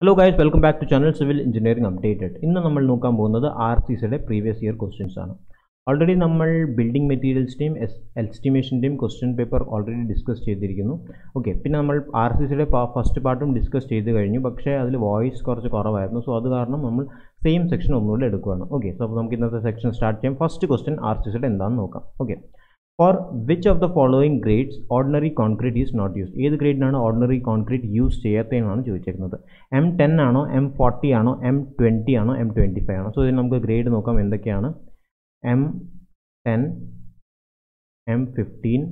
Hello guys welcome back to channel civil engineering updated ഇന്ന് നമ്മൾ നോക്കാൻ പോകുന്നത് ആർ സി സിയുടെ പ്രീവിയസ് ഇയർ ക്വസ്റ്റ്യൻസ് ആണ് ഓൾറെഡി നമ്മൾ ബിൽഡിംഗ് മെറ്റീരിയൽസിൻ്റെയും എസ് എസ്റ്റിമേഷൻ്റെയും ക്വസ്റ്റ്യൻ പേപ്പർ ഓൾറെഡി ഡിസ്കസ് ചെയ്തിരിക്കുന്നു ഓക്കെ പിന്നെ നമ്മൾ ആർ സി സിയുടെ ഫസ്റ്റ് പാർട്ടും ഡിസ്കസ് ചെയ്ത് കഴിഞ്ഞു പക്ഷേ അതിൽ വോയിസ് കുറച്ച് കുറവായിരുന്നു സോ അത് കാരണം നമ്മൾ സെയിം സെക്ഷൻ ഒന്നുകൂടെ എടുക്കുകയാണ് ഓക്കെ സോ അപ്പോൾ നമുക്ക് ഇന്നത്തെ സെക്ഷൻ സ്റ്റാർട്ട് ചെയ്യാം ഫസ്റ്റ് ക്വസ്റ്റ്യൻ ആർ സി സിയുടെ എന്താണെന്ന് നോക്കാം okay for which of the following grades ordinary concrete is not use ഏത് ഗ്രേഡിനാണ് ഓർഡിനറി കോൺക്രീറ്റ് യൂസ് ചെയ്യാത്തതെന്നാണ് ചോദിച്ചേക്കുന്നത് എം ടെൻ ആണോ എം ഫോർട്ടി ആണോ എം ട്വൻറ്റി ആണോ എം ട്വൻറ്റി ഫൈവ് ആണോ സോ ഇതിന് നമുക്ക് ഗ്രേഡ് നോക്കാം എന്തൊക്കെയാണ് M ten M fifteen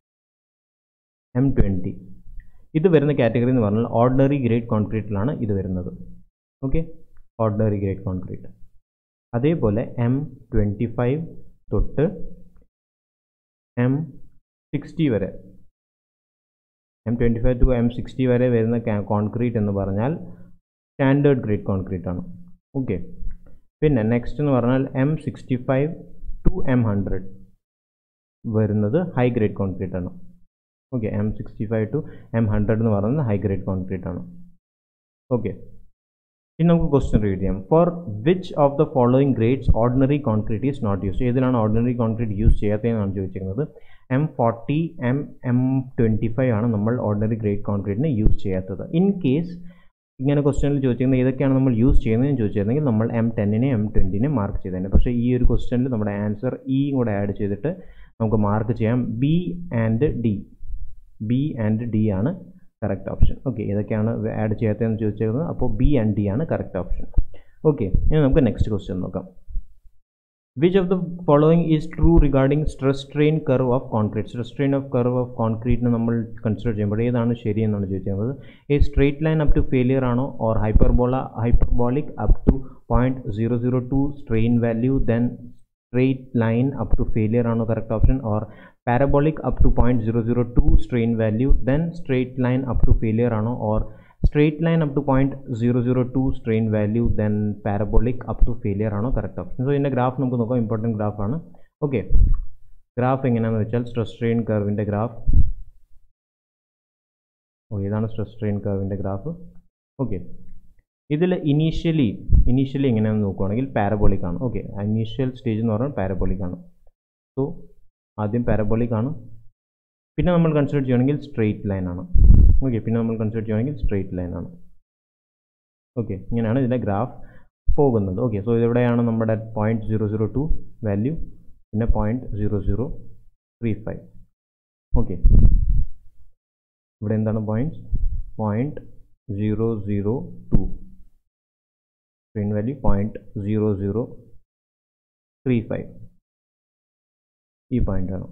M twenty ഇത് വരുന്ന കാറ്റഗറി എന്ന് പറഞ്ഞാൽ ഓർഡിനറി ഗ്രേഡ് കോൺക്രീറ്റിലാണ് ഇത് വരുന്നത് ഓക്കെ ഓർഡിനറി ഗ്രേഡ് കോൺക്രീറ്റ് അതേപോലെ എം ട്വൻറ്റി ഫൈവ് തൊട്ട് എം സിക്സ്റ്റി വരെ M twenty five to M sixty വരെ വരുന്ന കോൺക്രീറ്റ് എന്ന് പറഞ്ഞാൽ സ്റ്റാൻഡേർഡ് ഗ്രേഡ് കോൺക്രീറ്റ് ആണ് ഓക്കെ പിന്നെ നെക്സ്റ്റ് എന്ന് പറഞ്ഞാൽ M sixty five to M hundred വരുന്നത് ഹൈ ഗ്രേഡ് കോൺക്രീറ്റ് ആണ് okay M sixty five to M hundred എന്ന് പറയുന്നത് ഹൈ ഗ്രേഡ് കോൺക്രീറ്റ് ആണ് ഓക്കെ ഇനി നമുക്ക് ക്വസ്റ്റ്യൻ റീഡ് ചെയ്യാം for which of the following grades ordinary concrete is not use ഏതിലാണ് ordinary concrete use ചെയ്യാത്തതെന്നാണ് ചോദിച്ചിരിക്കുന്നത് M forty M M twenty five ആണ് നമ്മൾ ഓർഡിനറി ഗ്രേഡ് കോൺക്രീറ്റിന് യൂസ് ചെയ്യാത്തത് ഇൻ കേസ് ഇങ്ങനെ ക്വസ്റ്റ്യനിൽ ചോദിച്ചിരുന്നത് ഏതൊക്കെയാണ് നമ്മൾ യൂസ് ചെയ്യുന്നതെന്ന് ചോദിച്ചിരുന്നെങ്കിൽ നമ്മൾ എം ടെന്നിനെ എം ട്വൻറ്റിനെ മാർക്ക് ചെയ്തേനെ പക്ഷേ ഈ ഒരു ക്വസ്റ്റ്യനിൽ നമ്മുടെ ആൻസർ ഇയും കൂടെ ആഡ് ചെയ്തിട്ട് നമുക്ക് മാർക്ക് ചെയ്യാം B and D B and D ആണ് കറക്റ്റ് ഓപ്ഷൻ ഓക്കെ ഏതൊക്കെയാണ് ആഡ് ചെയ്യാത്തതെന്ന് ചോദിച്ചിരുന്നത് അപ്പോൾ ബി ആൻഡ് ഡി ആണ് കറക്റ്റ് ഓപ്ഷൻ ഓക്കെ ഇനി നമുക്ക് നെക്സ്റ്റ് ക്വസ്റ്റ്യൻ നോക്കാം which of the following is true regarding stress strain curve of concrete stress strain of curve of കോൺക്രീറ്റിന് നമ്മൾ കൺസിഡർ ചെയ്യുമ്പോൾ ഏതാണ് ശരിയെന്നാണ് ചോദിച്ചിരുന്നത് ഈ straight line up to failure ആണോ or hyperbola hyperbolic up to point zero zero two strain value then straight line up to failure ആണോ correct option or parabolic up to 0.002 strain value then straight line up to failure ആണോ or straight line up to 0.002 strain value then parabolic up to failure ആണോ correct option so ഇതിൻ്റെ graph നമുക്ക് നോക്കാം important ഗ്രാഫാണ് okay graph എങ്ങനെയാണെന്ന് വെച്ചാൽ stress strain കർവിൻ്റെ graph ഓ ഇതാണ് സ്ട്രെസ് സ്ട്രെയിൻ കർവിൻ്റെ ഗ്രാഫ് ഓക്കെ ഇതിൽ ഇനീഷ്യലി ഇനീഷ്യലി എങ്ങനെയാണെന്ന് നോക്കുവാണെങ്കിൽ പാരബോളിക് ആണ് ഓക്കെ ഇനീഷ്യൽ സ്റ്റേജ് എന്ന് പറഞ്ഞാൽ പാരബോളിക് ആണ് സോ ആദ്യം പാരബോളിക് ആണ് പിന്നെ നമ്മൾ കൺസിഡർ ചെയ്യുകയാണെങ്കിൽ സ്ട്രെയിറ്റ് ലൈൻ ആണ് ഓക്കെ പിന്നെ നമ്മൾ കൺസിഡർ ചെയ്യുകയാണെങ്കിൽ സ്ട്രെയിറ്റ് ലൈൻ ആണ് ഓക്കെ ഇങ്ങനെയാണ് ഇതിൻ്റെ ഗ്രാഫ് പോകുന്നത് ഓക്കെ സോ ഇതെവിടെയാണ് നമ്മുടെ point zero zero two value പിന്നെ point zero zero three five okay ഇവിടെ എന്താണ് point point zero zero two strain value point zero zero three five ഈ പോയിൻ്റാണ്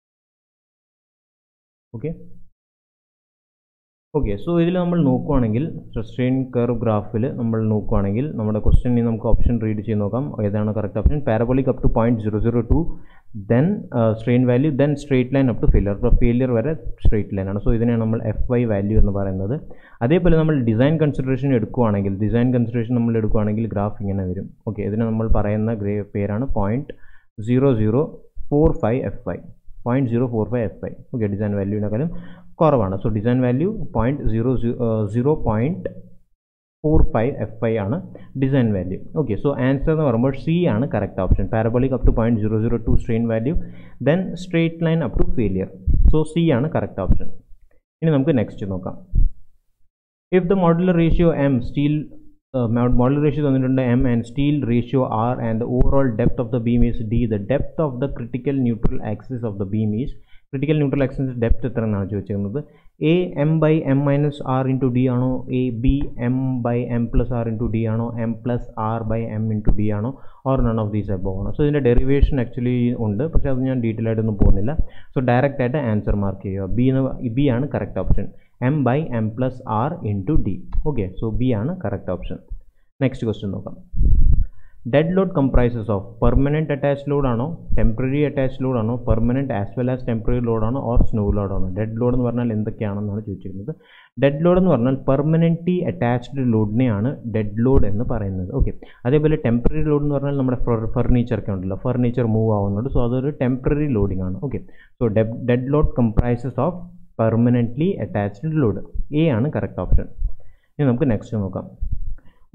ഓക്കെ ഓക്കെ സോ ഇതിൽ നമ്മൾ നോക്കുവാണെങ്കിൽ സ്ട്രെയിൻ കർവ് ഗ്രാഫിൽ നമ്മൾ നോക്കുവാണെങ്കിൽ നമ്മുടെ ക്വസ്റ്റ്യനിൽ നമുക്ക് ഓപ്ഷൻ റീഡ് ചെയ്ത് നോക്കാം ഏതാണ് correct option parabolic up to point zero zero two then strain value then straight line up to failure അപ്പോൾ ഫെയിലിയർ വരെ സ്ട്രെയിറ്റ് ലൈൻ ആണ് സോ ഇതിനെയാണ് നമ്മൾ എഫ് വൈ വാല്യൂ എന്ന് പറയുന്നത് അതേപോലെ നമ്മൾ ഡിസൈൻ കൺസിഡറേഷൻ എടുക്കുവാണെങ്കിൽ ഡിസൈൻ കൺസിഡറേഷൻ നമ്മൾ എടുക്കുവാണെങ്കിൽ ഗ്രാഫ് ഇങ്ങനെ വരും ഓക്കെ ഇതിനെ നമ്മൾ പറയുന്ന ഗ്രേ പേരാണ് point zero zero four five F five point zero four five F five okay design വാല്യൂവിനേക്കാളും കുറവാണ് so design value point zero zero point four five F five ആണ് design value okay so answer എന്ന് പറയുമ്പോൾ C ആണ് correct option parabolic up to point zero zero two strain value then straight line up to failure so C ആണ് correct option ഇനി നമുക്ക് next നോക്കാം if the modular ratio M steel model ratio തന്നിട്ടുണ്ട് M and steel ratio R and overall depth of the beam is D the depth of the critical neutral axis of the beam is critical neutral axis depth എത്ര എന്നാണ് ചോദിച്ചിരുന്നത് A M by M minus R into D ആണോ A B M by M plus R into D ആണോ M plus R by M into D ആണോ or none of these above ആണോ so ഇതിൻ്റെ derivation actually ഉണ്ട് പക്ഷേ അത് ഞാൻ detail ആയിട്ടൊന്നും പോകുന്നില്ല സോ ഡയറക്റ്റ് ആയിട്ട് ആൻസർ മാർക്ക് ചെയ്യുക ബി എന്ന് ബി ആണ് correct option M by M plus R into D okay so B ആണ് കറക്റ്റ് ഓപ്ഷൻ നെക്സ്റ്റ് ക്വസ്റ്റ്യൻ നോക്കാം dead load comprises of permanent attach load ആണോ ടെമ്പററി അറ്റാച്ച് ലോഡ് ആണോ permanent as well as temporary load ആണോ or snow load ആണോ dead load എന്ന് പറഞ്ഞാൽ എന്തൊക്കെയാണെന്നാണ് ചോദിച്ചിരുന്നത് ഡെഡ് ലോഡ് എന്ന് പറഞ്ഞാൽ പെർമനൻ്റ്ലി അറ്റാച്ച്ഡ് ലോഡിനെയാണ് ഡെഡ് ലോഡ് എന്ന് പറയുന്നത് ഓക്കെ അതേപോലെ ടെമ്പററി ലോഡ് എന്ന് പറഞ്ഞാൽ നമ്മുടെ ഫർണിച്ചർ ഒക്കെ ഉണ്ടല്ലോ ഫർണിച്ചർ മൂവ് ആവുന്നുണ്ട് സോ അതൊരു ടെമ്പററി ലോഡിംഗ് ആണ് okay so dead load comprises of permanently attached load A ആണ് കറക്റ്റ് ഓപ്ഷൻ ഇനി നമുക്ക് നെക്സ്റ്റ് നോക്കാം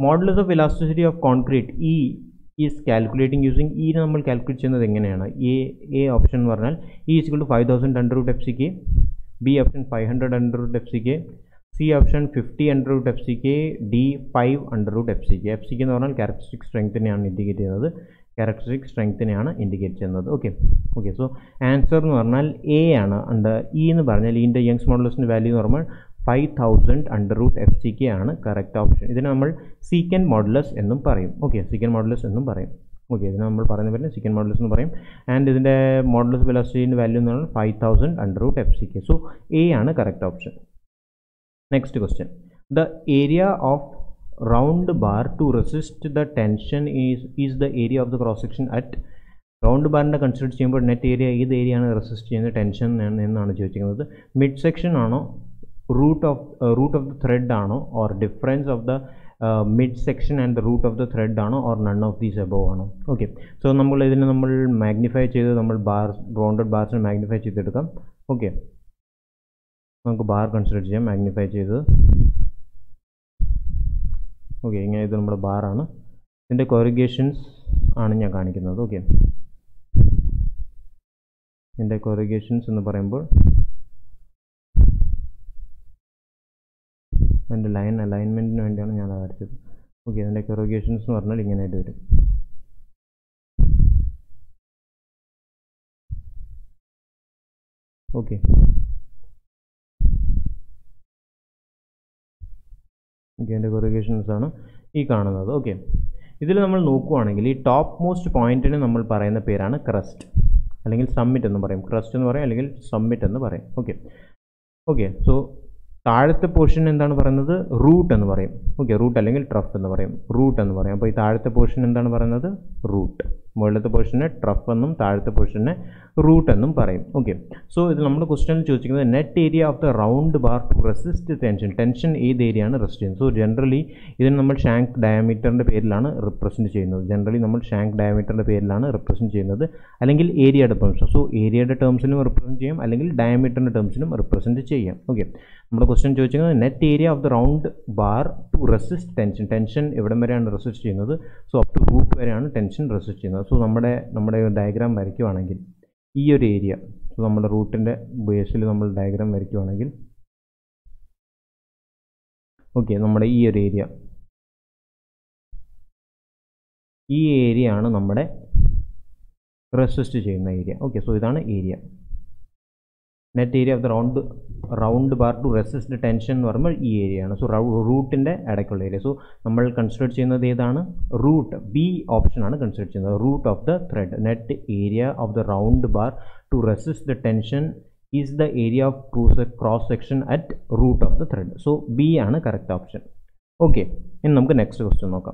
models of elasticity of concrete E is calculating using E നമ്മൾ കാൽക്കുലേറ്റ് ചെയ്യുന്നത് എങ്ങനെയാണ് എ എ ഓപ്ഷൻ എന്ന് പറഞ്ഞാൽ E is two five thousand under root F C K B option five hundred under root F C K C option fifty under root F C K D five under root F C K F C K എന്ന് പറഞ്ഞാൽ characteristic സ്ട്രെങ്ത്തിനെയാണ് indicate ചെയ്യുന്നത് characteristic സ്ട്രെങ്ത്തിനെയാണ് indicate ചെയ്യുന്നത് okay okay so answer എന്ന് പറഞ്ഞാൽ A ആണ് അണ്ട് ഇ എന്ന് പറഞ്ഞാൽ ഇതിൻ്റെ യങ്സ് മോഡൽസിൻ്റെ വാല്യൂ എന്ന് പറഞ്ഞാൽ five thousand under root F C K ആണ് കറക്റ്റ് ഓപ്ഷൻ ഇതിനെ നമ്മൾ സീക്കൻ മോഡലസ് എന്നും പറയും ഓക്കെ സീക്കൻ മോഡലസ് എന്നും പറയും ഓക്കെ ഇതിന് നമ്മൾ പറയുന്ന പോലെ സീക്കൻ മോഡൽസ് എന്ന് പറയും ആൻഡ് ഇതിൻ്റെ മോഡൽസ് വെലോസിറ്റിൻ്റെ വാല്യൂ എന്ന് പറഞ്ഞാൽ five thousand under root F C K so A ആണ് correct option next question the area of round bar to resist the tension is is the area of the cross section at round ബാറിൻ്റെ consider ചെയ്യുമ്പോൾ net area ഏത് ഏരിയയാണ് resist ചെയ്യുന്നത് tension എന്നാണ് ചോദിച്ചിരിക്കുന്നത് mid section ആണോ root of root of the thread ആണോ or difference of the mid section and the root of the thread ആണോ or none of these above ആണോ ഓക്കെ സോ നമ്മൾ ഇതിനെ നമ്മൾ മാഗ്നിഫൈ ചെയ്ത് നമ്മൾ ബാർ റൗണ്ടഡ് ബാർസിനെ മാഗ്നിഫൈ ചെയ്തെടുക്കാം ഓക്കെ നമുക്ക് ബാർ കൺസിഡർ ചെയ്യാം മാഗ്നിഫൈ ചെയ്ത് ഓക്കെ ഇങ്ങനെ ഇത് നമ്മുടെ ബാറാണ് ഇതിൻ്റെ കൊറിഗേഷൻസ് ആണ് ഞാൻ കാണിക്കുന്നത് ഓക്കെ ഇതിൻ്റെ കൊറിഗേഷൻസ് എന്ന് പറയുമ്പോൾ അതിൻ്റെ ലൈൻ അലൈൻമെൻറ്റിന് വേണ്ടിയാണ് ഞാൻ വരച്ചത് ഓക്കെ അതിൻ്റെ കൊറിഗേഷൻസ് എന്ന് പറഞ്ഞാൽ ഇങ്ങനെയായിട്ട് വരും ഓക്കെ ഓക്കെ അതിൻ്റെ കൊറിഗേഷൻസ് ആണ് ഈ കാണുന്നത് ഓക്കെ ഇതിൽ നമ്മൾ നോക്കുവാണെങ്കിൽ ഈ ടോപ്പ് മോസ്റ്റ് പോയിന്റിന് നമ്മൾ പറയുന്ന പേരാണ് ക്രസ്റ്റ് അല്ലെങ്കിൽ സമ്മിറ്റ് എന്ന് പറയും ക്രസ്റ്റ് എന്ന് പറയും അല്ലെങ്കിൽ സമ്മിറ്റ് എന്ന് പറയും ഓക്കെ ഓക്കെ സോ താഴത്തെ പോർഷൻ എന്താണ് പറയുന്നത് റൂട്ട് എന്ന് പറയും ഓക്കെ റൂട്ട് അല്ലെങ്കിൽ ട്രഫ് എന്ന് പറയും റൂട്ട് എന്ന് പറയും അപ്പോൾ ഈ താഴത്തെ പോർഷൻ എന്താണ് പറയുന്നത് റൂട്ട് മുകളിലത്തെ പോർഷനെ ട്രഫ് എന്നും താഴത്തെ പോർഷനെ റൂട്ട് എന്നും പറയും ഓക്കെ സോ ഇത് നമ്മുടെ ക്വസ്റ്റ്യനിൽ ചോദിച്ചിരിക്കുന്നത് net area of the round bar to resist tension tension ഏത് ഏരിയ ആണ് റെസിസ്റ്റ് ചെയ്യുന്നത് സോ ജനറലി ഇതിന് നമ്മൾ ഷാങ്ക് ഡയമീറ്ററിൻ്റെ പേരിലാണ് റിപ്രസെൻറ്റ് ചെയ്യുന്നത് ജനറലി നമ്മൾ ഷാങ്ക് ഡയമീറ്ററിൻ്റെ പേരിലാണ് റിപ്രസെൻറ്റ് ചെയ്യുന്നത് അല്ലെങ്കിൽ ഏരിയയുടെ ടേംസ് സോ ഏരിയയുടെ ടേംസിനും റിപ്രസെൻറ്റ് ചെയ്യാം അല്ലെങ്കിൽ ഡയമീറ്ററിൻ്റെ ടേംസിനും റിപ്രസെൻറ്റ് ചെയ്യാം ഓക്കെ നമ്മുടെ ക്വസ്റ്റ്യൻ ചോദിച്ചിരിക്കുന്നത് net area of the round bar to resist tension tension എവിടം വരെയാണ് റെസിസ്റ്റ് ചെയ്യുന്നത് സോ അപ് ടു റൂട്ട് വരെയാണ് ടെൻഷൻ റെസിസ്റ്റ് ചെയ്യുന്നത് സോ നമ്മുടെ നമ്മുടെ ഡയഗ്രാം വരയ്ക്കുവാണെങ്കിൽ ഈ ഒരു ഏരിയ സോ നമ്മുടെ റൂട്ടിൻ്റെ ബേസിൽ നമ്മൾ ഡയഗ്രാം വരയ്ക്കുവാണെങ്കിൽ ഓക്കെ നമ്മുടെ ഈ ഒരു ഏരിയ ഈ ഏരിയ ആണ് നമ്മുടെ റെസിസ്റ്റ് ചെയ്യുന്ന ഏരിയ ഓക്കെ സോ ഇതാണ് area net area of the round round bar to resist tension എന്ന് പറയുമ്പോൾ ഈ ഏരിയ ആണ് സോ റൂട്ടിൻ്റെ ഇടയ്ക്കുള്ള ഏരിയ സോ നമ്മൾ കൺസിഡർ ചെയ്യുന്നത് ഏതാണ് റൂട്ട് ബി ഓപ്ഷൻ ആണ് കൺസിഡർ ചെയ്യുന്നത് root of the thread net area of the round bar to resist the tension is the area of cross cross section at root of the thread so B ആണ് correct option okay ഇനി നമുക്ക് next question നോക്കാം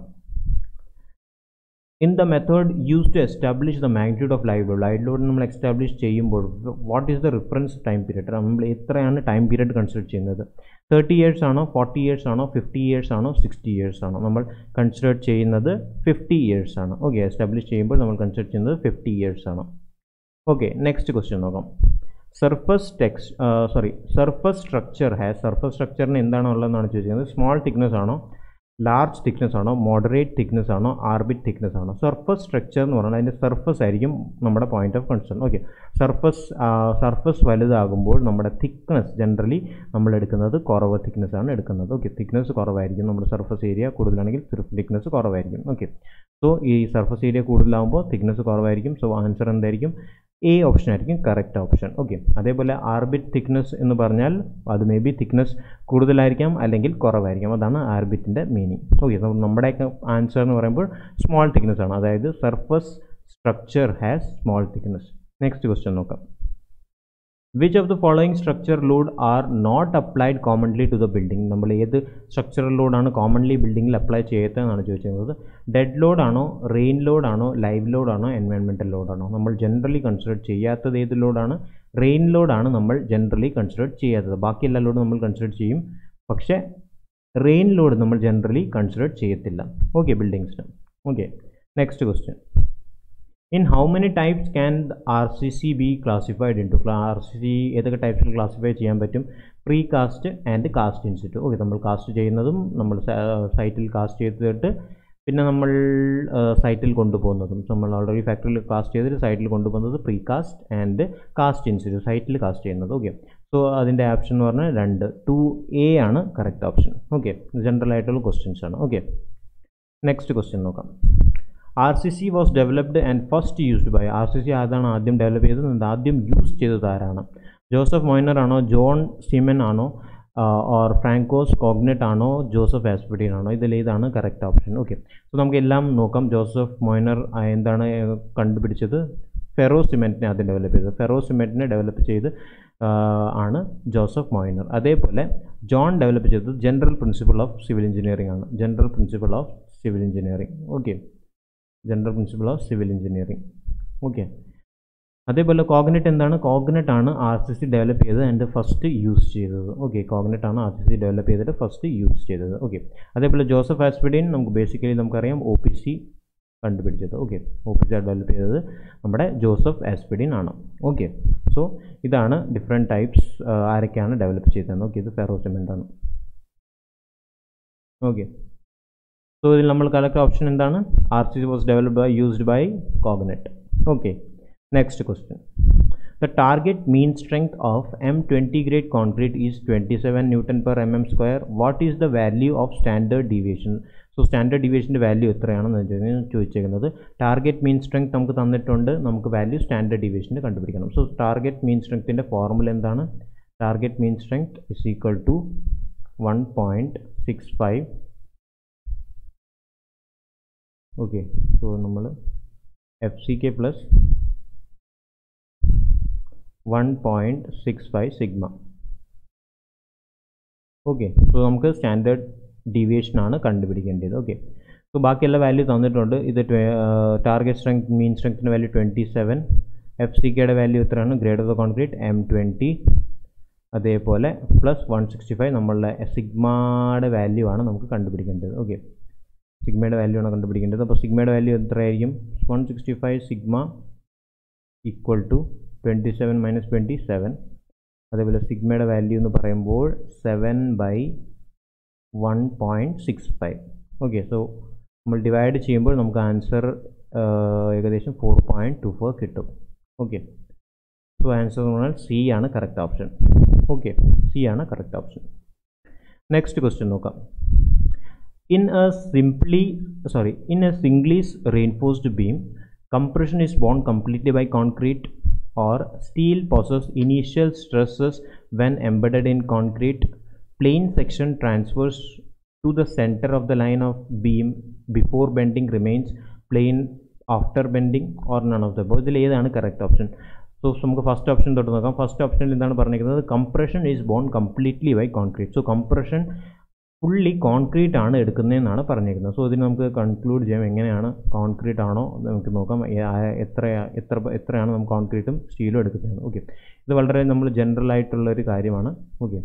in the method use to establish the magnitude of live load live load നമ്മൾ establish ചെയ്യുമ്പോൾ what is the reference time period നമ്മൾ എത്രയാണ് time period consider ചെയ്യുന്നത് thirty years ആണോ ഫോർട്ടി ഇയേഴ്സ് ആണോ ഫിഫ്റ്റി ഇയേഴ്സ് ആണോ sixty years ആണോ നമ്മൾ കൺസിഡർ ചെയ്യുന്നത് ഫിഫ്റ്റി ഇയേഴ്സ് ആണ് ഓക്കെ എസ്റ്റാബ്ലിഷ് ചെയ്യുമ്പോൾ നമ്മൾ കൺസിഡർ ചെയ്യുന്നത് ഫിഫ്റ്റി ഇയേഴ്സ് ആണ് ഓക്കെ നെക്സ്റ്റ് ക്വസ്റ്റ്യൻ നോക്കാം സർഫസ് ടെക്സ് sorry surface structure has surface സ്ട്രക്ചറിന് എന്താണ് ഉള്ളതെന്നാണ് ചോദിക്കുന്നത് സ്മോൾ തിക്നെസ് ആണോ ലാർജ് തിക്നെസ് ആണോ മോഡറേറ്റ് തിക്നെസ് ആണോ ആർബിറ്റ് തിക്നെസ് ആണോ സർഫസ് സ്ട്രക്ചർ എന്ന് പറഞ്ഞാൽ അതിൻ്റെ സർഫസ് ആയിരിക്കും നമ്മുടെ point of concern okay surface surface വലുതാകുമ്പോൾ നമ്മുടെ തിക്നെസ് ജനറലി നമ്മൾ എടുക്കുന്നത് കുറവ് തിക്നെസ് ആണ് എടുക്കുന്നത് ഓക്കെ തിക്നെസ് കുറവായിരിക്കും നമ്മുടെ സർഫസ് ഏരിയ കൂടുതലാണെങ്കിൽ തിക്നെസ് കുറവായിരിക്കും ഓക്കെ സോ ഈ സർഫസ് ഏരിയ കൂടുതലാകുമ്പോൾ തിക്നെസ് കുറവായിരിക്കും സോ ആൻസർ എന്തായിരിക്കും എ ഓപ്ഷൻ ആയിരിക്കും കറക്റ്റ് ഓപ്ഷൻ ഓക്കെ അതേപോലെ ആർബിറ്റ് തിക്നെസ് എന്ന് പറഞ്ഞാൽ അത് മേ ബി തിക്നെസ് കൂടുതലായിരിക്കാം അല്ലെങ്കിൽ കുറവായിരിക്കാം അതാണ് ആർബിറ്റിൻ്റെ മീനിങ് ഓക്കെ നമ്മുടെയൊക്കെ ആൻസർ എന്ന് പറയുമ്പോൾ സ്മോൾ തിക്നെസ് ആണ് അതായത് surface structure has small thickness next question നോക്കാം which of the following structure load are not applied commonly to the building നമ്മൾ ഏത് സ്ട്രക്ചറൽ ലോഡാണ് കോമൺലി ബിൽഡിങ്ങിൽ അപ്ലൈ ചെയ്യാത്തതെന്നാണ് ചോദിച്ചിരുന്നത് ഡെഡ് ലോഡാണോ റെയിൻ ലോഡാണോ ലൈവ് ലോഡാണോ എൻവയൺമെൻറ്റൽ ലോഡാണോ നമ്മൾ ജനറലി കൺസിഡർ ചെയ്യാത്തത് ഏത് ലോഡാണ് റെയിൻ ലോഡാണ് നമ്മൾ ജനറലി കൺസിഡർ ചെയ്യാത്തത് ബാക്കി എല്ലാ ലോഡും നമ്മൾ കൺസിഡർ ചെയ്യും പക്ഷേ റെയിൻ ലോഡ് നമ്മൾ ജനറലി കൺസിഡർ ചെയ്യത്തില്ല ഓക്കെ ബിൽഡിങ്സിന് okay next question in how many types can R C C be classified into R C C ഏതൊക്കെ ടൈപ്സിൽ ക്ലാസിഫൈ ചെയ്യാൻ പറ്റും precast and cast institute okay നമ്മൾ കാസ്റ്റ് ചെയ്യുന്നതും നമ്മൾ സൈറ്റിൽ കാസ്റ്റ് ചെയ്തിട്ട് പിന്നെ നമ്മൾ സൈറ്റിൽ കൊണ്ടുപോകുന്നതും നമ്മൾ ഓൾറെഡി ഫാക്ടറിയിൽ കാസ്റ്റ് ചെയ്തിട്ട് സൈറ്റിൽ കൊണ്ടുപോകുന്നത് precast and cast institute സൈറ്റിൽ കാസ്റ്റ് ചെയ്യുന്നത് ഓക്കെ സോ അതിൻ്റെ ഓപ്ഷൻ എന്ന് പറഞ്ഞാൽ രണ്ട് ടു എ ആണ് കറക്റ്റ് ഓപ്ഷൻ ഓക്കെ ജനറൽ ആയിട്ടുള്ള ക്വസ്റ്റ്യൻസ് ആണ് ഓക്കെ നെക്സ്റ്റ് ക്വസ്റ്റ്യൻ നോക്കാം R C C was developed and first used by R C C ആരാണ് ആദ്യം ഡെവലപ്പ് ചെയ്തത് and ആദ്യം യൂസ് ചെയ്തത് ആരാണ് ജോസഫ് മൊയ്നർ ആണോ ജോൺ സിമൻ ആണോ ഓർ ഫ്രാങ്കോസ് കോഗ്നെറ്റ് ആണോ ജോസഫ് ആസ്പിഡിൻ ആണോ ഇതിൽ ഏതാണ് കറക്റ്റ് ഓപ്ഷൻ ഓക്കെ സോ നമുക്ക് എല്ലാം നോക്കാം ജോസഫ് മൊയ്നർ ആ, എന്താണ് ഏർ, കണ്ടുപിടിച്ചത് ഫെറോ സിമെൻറ്റിനെ ആദ്യം ഡെവലപ്പ് ചെയ്തത് ഫെറോ സിമെൻറ്റിനെ ഡെവലപ്പ് ചെയ്ത് ആ, ആണ് ജോസഫ് മൊയ്നർ അതേപോലെ ജോൺ ഡെവലപ്പ് ചെയ്തത് general principle of civil engineering ആണ് general principle of civil engineering okay general principle of civil engineering okay അതേപോലെ കോഗ്നറ്റ് എന്താണ് കോഗ്നറ്റ് ആണ് ആർ സി സി ഡെവലപ്പ് ചെയ്തത് ആൻഡ് ഫസ്റ്റ് യൂസ് ചെയ്തത് ഓക്കെ കോഗ്നറ്റ് ആണ് R C C develop ചെയ്തിട്ട് first use ചെയ്തത് okay അതേപോലെ ജോസഫ് ആസ്പിഡിൻ നമുക്ക് ബേസിക്കലി നമുക്കറിയാം ഒ പി സി കണ്ടുപിടിച്ചത് okay O P C develop ചെയ്തത് നമ്മുടെ ജോസഫ് ആസ്പിഡിൻ ആണ് ഓക്കെ സോ ഇതാണ് ഡിഫറെൻറ്റ് ടൈപ്സ് ആരൊക്കെയാണ് ഡെവലപ്പ് ചെയ്തത് ഓക്കെ ഇത് ഫെറോ സിമെൻ്റ് ആണ് ഓക്കെ സോ ഇതിൽ നമ്മൾ കലക്ട് ഓപ്ഷൻ എന്താണ് R C C was developed by used by Coignet okay next question The target mean strength of M20 grade concrete is 27 Newton per mm square. What is the value of standard deviation? So standard ഡീവിയേഷൻ്റെ value എത്രയാണെന്ന് വെച്ചാൽ ചോദിച്ചേക്കുന്നത് target mean strength നമുക്ക് തന്നിട്ടുണ്ട് നമുക്ക് value standard ഡീവിയേഷൻ്റെ കണ്ടുപിടിക്കണം so target mean സ്ട്രെങ്ത്തിൻ്റെ formula എന്താണ് target mean strength is equal to one point six five okay so നമ്മൾ F C K plus one point six five sigma okay so നമുക്ക് standard deviation ആണ് കണ്ടുപിടിക്കേണ്ടത് okay so ബാക്കി എല്ലാ value തന്നിട്ടുണ്ട് ഇത് ടാർഗറ്റ് സ്ട്രെങ്ത് മീൻ സ്ട്രെങ്ത്തിൻ്റെ value twenty seven F C കെയുടെ വാല്യൂ എത്രയാണ് grade of the concrete M twenty അതേപോലെ പ്ലസ് വൺ സിക്സ്റ്റി ഫൈവ് നമ്മളുടെ സിഗ്മയുടെ വാല്യൂ ആണ് നമുക്ക് കണ്ടുപിടിക്കേണ്ടത് ഓക്കെ സിഗ്മയുടെ വാല്യൂ ആണ് കണ്ടുപിടിക്കേണ്ടത് അപ്പോൾ സിഗ്മയുടെ വാല്യൂ എത്രയായിരിക്കും one sixty five sigma equal to twenty seven minus twenty seven അതേപോലെ സിഗ്മയുടെ വാല്യൂ എന്ന് പറയുമ്പോൾ seven by one point six five okay so നമ്മൾ ഡിവൈഡ് ചെയ്യുമ്പോൾ നമുക്ക് ആൻസർ ഏകദേശം ഫോർ പോയിൻറ്റ് ടു ഫോർ കിട്ടും ഓക്കെ സോ ആൻസർ എന്ന് പറഞ്ഞാൽ സി ആണ് കറക്റ്റ് ഓപ്ഷൻ ഓക്കെ സി ആണ് കറക്റ്റ് ഓപ്ഷൻ നെക്സ്റ്റ് ക്വസ്റ്റ്യൻ നോക്കാം in a simply sorry in a singly reinforced beam compression is borne completely by concrete or steel possess initial stresses when embedded in concrete plane section transfers to the center of the line of beam before bending remains plane after bending or none of the above ഇതിൽ ഏതാണ് correct option so നമുക്ക് first option തൊട്ട് നോക്കാം first ഓപ്ഷനിൽ എന്താണ് പറഞ്ഞിരിക്കുന്നത് compression is borne completely by concrete so compression fully concrete ആണ് എടുക്കുന്നതെന്നാണ് പറഞ്ഞിരിക്കുന്നത് സോ ഇതിന് നമുക്ക് കൺക്ലൂഡ് ചെയ്യാം എങ്ങനെയാണ് കോൺക്രീറ്റ് ആണോ എന്ന് നമുക്ക് നോക്കാം എ- ആ- എത്ര എത്ര എത്രയാണ് നമുക്ക് കോൺക്രീറ്റും സ്റ്റീലും എടുക്കുന്നത് ഓക്കെ ഇത് വളരെ നമ്മൾ ജനറൽ ആയിട്ടുള്ള ഒരു കാര്യമാണ് ഓക്കെ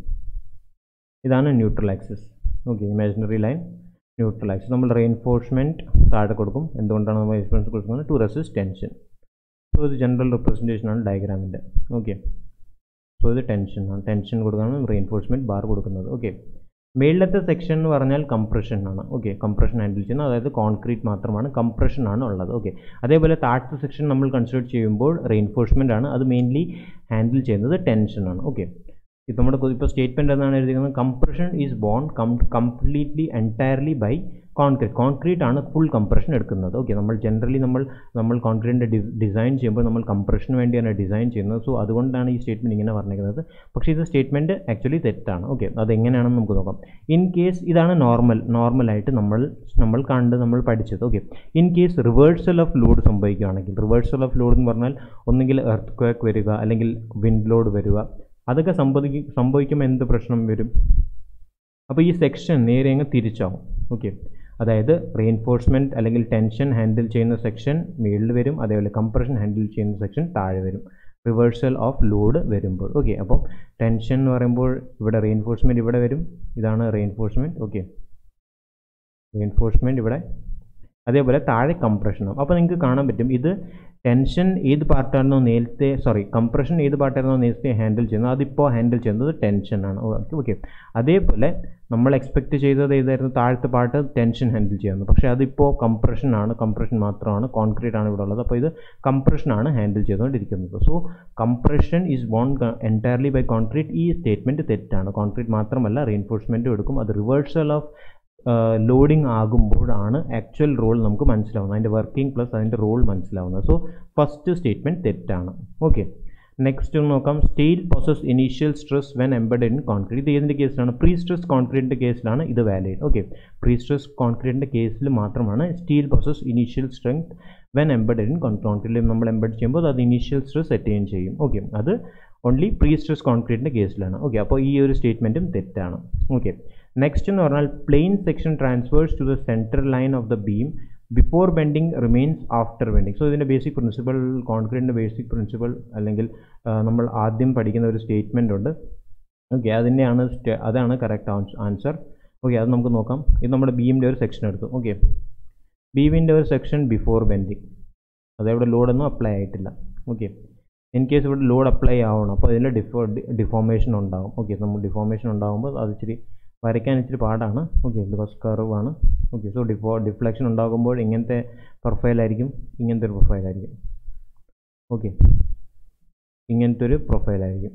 ഇതാണ് neutral axis okay imaginary line neutral axis നമ്മൾ റെയിൻഫോഴ്സ്മെൻറ്റ് താഴെ കൊടുക്കും എന്തുകൊണ്ടാണ് നമ്മൾ റെയിൻഫോഴ്സ്മെൻറ്റ് കൊടുക്കുന്നത് ടു റെസിസ്റ്റ് ടെൻഷൻ സോ ഇത് ജനറൽ റെപ്രസെൻറ്റേഷൻ ആണ് ഡയഗ്രാമിൻ്റെ ഓക്കെ സോ ഇത് ടെൻഷൻ ആണ് ടെൻഷൻ കൊടുക്കുകയാണ് റെയിൻഫോഴ്സ്മെൻറ്റ് ബാർ കൊടുക്കുന്നത് ഓക്കെ മേളിലത്തെ സെക്ഷൻ എന്ന് പറഞ്ഞാൽ കംപ്രഷൻ ആണ് ഓക്കെ കംപ്രഷൻ ഹാൻഡിൽ ചെയ്യുന്നത് അതായത് കോൺക്രീറ്റ് മാത്രമാണ് കംപ്രഷൻ ആണ് ഉള്ളത് ഓക്കെ അതേപോലെ താഴത്തെ സെക്ഷൻ നമ്മൾ കൺസിഡർ ചെയ്യുമ്പോൾ റെയിൻഫോഴ്സ്മെൻ്റ് ആണ് അത് മെയിൻലി ഹാൻഡിൽ ചെയ്യുന്നത് ടെൻഷൻ ആണ് ഓക്കെ ഇപ്പോൾ നമ്മുടെ ഇപ്പോൾ സ്റ്റേറ്റ്മെൻറ്റ് എന്നാണ് എഴുതിയിരിക്കുന്നത് compression is borne come completely entirely by concrete concrete ആണ് ഫുൾ കംപ്രഷൻ എടുക്കുന്നത് ഓക്കെ നമ്മൾ ജനറലി നമ്മൾ നമ്മൾ കോൺക്രീറ്റിൻ്റെ ഡിസൈൻ ചെയ്യുമ്പോൾ നമ്മൾ കംപ്രഷന് വേണ്ടിയാണ് ഡിസൈൻ ചെയ്യുന്നത് സോ അതുകൊണ്ടാണ് ഈ സ്റ്റേറ്റ്മെൻറ്റ് ഇങ്ങനെ പറഞ്ഞിരിക്കുന്നത് പക്ഷേ ഇത് സ്റ്റേറ്റ്മെൻറ്റ് ആക്ച്വലി തെറ്റാണ് ഓക്കെ അതെങ്ങനെയാണെന്ന് നമുക്ക് നോക്കാം ഇൻ കേസ് ഇതാണ് നോർമൽ നോർമലായിട്ട് നമ്മൾ നമ്മൾ കണ്ട് നമ്മൾ പഠിച്ചത് okay in case reversal of load സംഭവിക്കുകയാണെങ്കിൽ റിവേഴ്സൽ ഓഫ് ലോഡ് എന്ന് പറഞ്ഞാൽ ഒന്നുകിൽ എർത്ത് ക്വേക്ക് വരിക അല്ലെങ്കിൽ വിൻഡ് ലോഡ് വരിക അതൊക്കെ സംഭവിക്കും സംഭവിക്കുമ്പോൾ എന്ത് പ്രശ്നം വരും അപ്പോൾ ഈ സെക്ഷൻ നേരെ അങ്ങ് തിരിച്ചാവും ഓക്കെ അതായത് റെയിൻഫോഴ്സ്മെൻറ്റ് അല്ലെങ്കിൽ ടെൻഷൻ ഹാൻഡിൽ ചെയ്യുന്ന സെക്ഷൻ മുകളിൽ വരും അതേപോലെ കംപ്രഷൻ ഹാൻഡിൽ ചെയ്യുന്ന സെക്ഷൻ താഴെ വരും റിവേഴ്സൽ ഓഫ് ലോഡ് വരുമ്പോൾ ഓക്കെ അപ്പം ടെൻഷൻ എന്ന് പറയുമ്പോൾ ഇവിടെ റെയിൻഫോഴ്സ്മെൻറ്റ് ഇവിടെ വരും ഇതാണ് റെയിൻഫോഴ്സ്മെൻറ്റ് ഓക്കെ റെയിൻഫോഴ്സ്മെൻറ്റ് ഇവിടെ അതേപോലെ താഴെ കംപ്രഷനും അപ്പോൾ നിങ്ങൾക്ക് കാണാൻ പറ്റും ഇത് ടെൻഷൻ ഏത് പാർട്ടായിരുന്നോ നേരത്തെ സോറി കംപ്രഷൻ ഏത് പാർട്ടായിരുന്നോ നേരത്തെ ഹാൻഡിൽ ചെയ്യുന്നത് അതിപ്പോൾ ഹാൻഡിൽ ചെയ്യുന്നത് ടെൻഷനാണ് ഓക്കെ ഓക്കെ അതേപോലെ നമ്മൾ എക്സ്പെക്റ്റ് ചെയ്തത് ഏതായിരുന്നു താഴത്തെ പാർട്ട് ടെൻഷൻ ഹാൻഡിൽ ചെയ്യുന്നത് പക്ഷേ അതിപ്പോൾ കംപ്രഷനാണ് കംപ്രഷൻ മാത്രമാണ് കോൺക്രീറ്റ് ആണ് ഇവിടെ ഉള്ളത് അപ്പോൾ ഇത് കംപ്രഷനാണ് ഹാൻഡിൽ ചെയ്തുകൊണ്ടിരിക്കുന്നത് സോ കംപ്രഷൻ ഈസ് വോൺ എൻറ്റയർലി ബൈ കോൺക്രീറ്റ് ഈ സ്റ്റേറ്റ്മെൻറ്റ് തെറ്റാണ് കോൺക്രീറ്റ് മാത്രമല്ല റീൻഫോഴ്സ്മെൻറ്റും എടുക്കും അത് റിവേഴ്സൽ ഓഫ് ലോഡിംഗ് ആകുമ്പോഴാണ് ആക്ച്വൽ റോൾ നമുക്ക് മനസ്സിലാവുന്നത് അതിൻ്റെ വർക്കിംഗ് പ്ലസ് അതിൻ്റെ റോൾ മനസ്സിലാവുന്നത് സോ ഫസ്റ്റ് സ്റ്റേറ്റ്മെൻറ്റ് തെറ്റാണ് ഓക്കെ നെക്സ്റ്റ് നോക്കാം steel possess initial stress when embedded in concrete ഇത് ഏതിൻ്റെ കേസിലാണ് പ്രീ സ്ട്രെസ് കോൺക്രീറ്റിൻ്റെ കേസിലാണ് ഇത് വാലിഡ് ഓക്കെ പ്രീ സ്ട്രെസ് കോൺക്രീറ്റിൻ്റെ കേസിൽ മാത്രമാണ് steel possess initial strength when embedded in കോൺക്രീറ്റിൽ നമ്മൾ എംബഡ് ചെയ്യുമ്പോൾ അത് ഇനീഷ്യൽ സ്ട്രെസ് അറ്റൈൻ ചെയ്യും ഓക്കെ അത് ഓൺലി പ്രീ സ്ട്രെസ് കോൺക്രീറ്റിൻ്റെ കേസിലാണ് ഓക്കെ അപ്പോൾ ഈ ഒരു സ്റ്റേറ്റ്മെൻറ്റും തെറ്റാണ് ഓക്കെ നെക്സ്റ്റ് എന്ന് പറഞ്ഞാൽ plane section transfers to the centre line of the beam before bending remains after bending so ഇതിൻ്റെ ബേസിക് പ്രിൻസിപ്പൽ കോൺക്രീറ്റിൻ്റെ ബേസിക് പ്രിൻസിപ്പൽ അല്ലെങ്കിൽ നമ്മൾ ആദ്യം പഠിക്കുന്ന ഒരു സ്റ്റേറ്റ്മെൻ്റ് ഉണ്ട് ഓക്കെ അതിൻ്റെയാണ് അതാണ് കറക്റ്റ് ആൻസർ ഓക്കെ അത് നമുക്ക് നോക്കാം ഇത് നമ്മുടെ ബീമിൻ്റെ ഒരു സെക്ഷൻ എടുത്തു ഓക്കെ ബീമിൻ്റെ ഒരു സെക്ഷൻ ബിഫോർ ബെൻഡിങ് അതവിടെ ലോഡൊന്നും അപ്ലൈ ആയിട്ടില്ല ഓക്കെ ഇൻ കേസ് ഇവിടെ ലോഡ് അപ്ലൈ ആവണം അപ്പോൾ ഇതിൽ ഡിഫോ ഡിഫോർമേഷൻ ഉണ്ടാകും ഓക്കെ നമ്മൾ ഡിഫോർമേഷൻ ഉണ്ടാകുമ്പോൾ അത് ഇച്ചിരി വരയ്ക്കാൻ ഇച്ചിരി പാടാണ് ഓക്കെ ബിക്കോസ് കർവാണ് ഓക്കെ സോ ഡിഫോ ഡിഫ്ലക്ഷൻ ഉണ്ടാകുമ്പോൾ ഇങ്ങനത്തെ പ്രൊഫൈലായിരിക്കും ഇങ്ങനത്തെ ഒരു പ്രൊഫൈലായിരിക്കും ഓക്കെ ഇങ്ങനത്തെ ഒരു പ്രൊഫൈലായിരിക്കും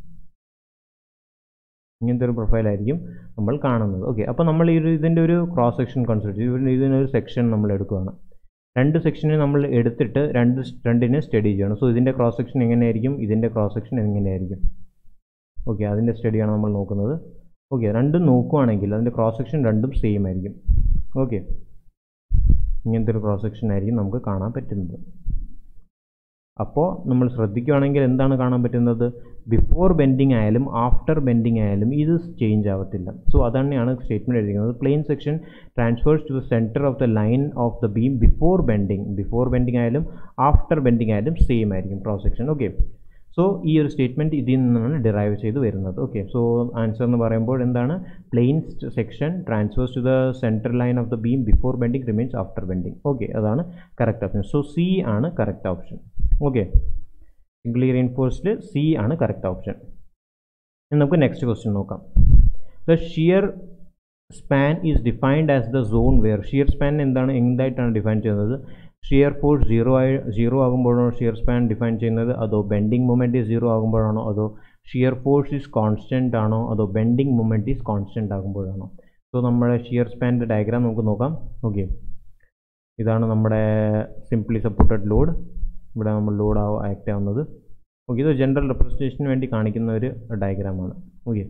ഇങ്ങനത്തെ ഒരു പ്രൊഫൈലായിരിക്കും നമ്മൾ കാണുന്നത് ഓക്കെ അപ്പോൾ നമ്മൾ ഈ ഒരു ഇതിൻ്റെ ഒരു ക്രോസ് സെക്ഷൻ കൺസിഡർ ചെയ്യും ഇതിനൊരു സെക്ഷൻ നമ്മൾ എടുക്കുകയാണ് രണ്ട് സെക്ഷനെ നമ്മൾ എടുത്തിട്ട് രണ്ട് രണ്ടിനെ സ്റ്റഡി ചെയ്യണം സോ ഇതിൻ്റെ ക്രോസ് സെക്ഷൻ എങ്ങനെയായിരിക്കും ഇതിൻ്റെ ക്രോസ് സെക്ഷൻ എങ്ങനെയായിരിക്കും ഓക്കെ അതിൻ്റെ സ്റ്റഡിയാണ് നമ്മൾ നോക്കുന്നത് ഓക്കെ രണ്ടും നോക്കുവാണെങ്കിൽ അതിൻ്റെ ക്രോസ് സെക്ഷൻ രണ്ടും സെയിം ആയിരിക്കും ഓക്കെ ഇങ്ങനത്തെ ഒരു ക്രോസ് സെക്ഷൻ ആയിരിക്കും നമുക്ക് കാണാൻ പറ്റുന്നത് അപ്പോൾ നമ്മൾ ശ്രദ്ധിക്കുകയാണെങ്കിൽ എന്താണ് കാണാൻ പറ്റുന്നത് ബിഫോർ ബെൻഡിങ് ആയാലും ആഫ്റ്റർ ബെൻഡിങ് ആയാലും ഇത് ചേഞ്ച് ആവത്തില്ല സോ അതന്നെയാണ് സ്റ്റേറ്റ്മെൻറ്റ് എഴുതിയിരിക്കുന്നത് plane section transfers to the centre of the line of the beam before bending before bending ആയാലും ആഫ്റ്റർ ബെൻഡിങ് ആയാലും സെയിം ആയിരിക്കും ക്രോസ് സെക്ഷൻ ഓക്കെ സോ ഈ ഒരു സ്റ്റേറ്റ്മെൻറ്റ് ഇതിൽ നിന്നാണ് ഡിറൈവ് ചെയ്ത് വരുന്നത് ഓക്കെ സോ ആൻസർ എന്ന് പറയുമ്പോൾ എന്താണ് plane section transfers to the central line of the beam before bending remains after bending okay അതാണ് കറക്റ്റ് ഓപ്ഷൻ സോ സി ആണ് correct option okay singly reinforced C ആണ് കറക്റ്റ് ഓപ്ഷൻ ഇനി നമുക്ക് next question നോക്കാം the shear span is defined as the zone where shear span എന്താണ് എന്തായിട്ടാണ് define ചെയ്യുന്നത് shear force zero ആയി സീറോ ആകുമ്പോഴാണോ ഷിയർ സ്പാൻ ഡിഫൈൻ ചെയ്യുന്നത് അതോ ബെൻഡിങ് മൊമെൻറ്റ് സീറോ ആകുമ്പോഴാണോ അതോ ഷിയർ ഫോഴ്സ് ഈസ് കോൺസ്റ്റൻ്റ് ആണോ അതോ ബെൻഡിങ് മൊമെൻറ്റ് ഈസ് കോൺസ്റ്റൻ്റ് ആകുമ്പോഴാണോ സോ നമ്മുടെ ഷിയർ സ്പാൻ്റെ ഡയഗ്രാം നമുക്ക് നോക്കാം ഓക്കെ ഇതാണ് നമ്മുടെ സിംപ്ലി സപ്പോർട്ടഡ് ലോഡ് ഇവിടെ നമ്മൾ ലോഡ് ആക്ട് ആവുന്നത് ഓക്കെ ഇത് ജനറൽ റെപ്രസെൻറ്റേഷന് വേണ്ടി കാണിക്കുന്ന ഒരു ഡയഗ്രാമാണ് ഓക്കെ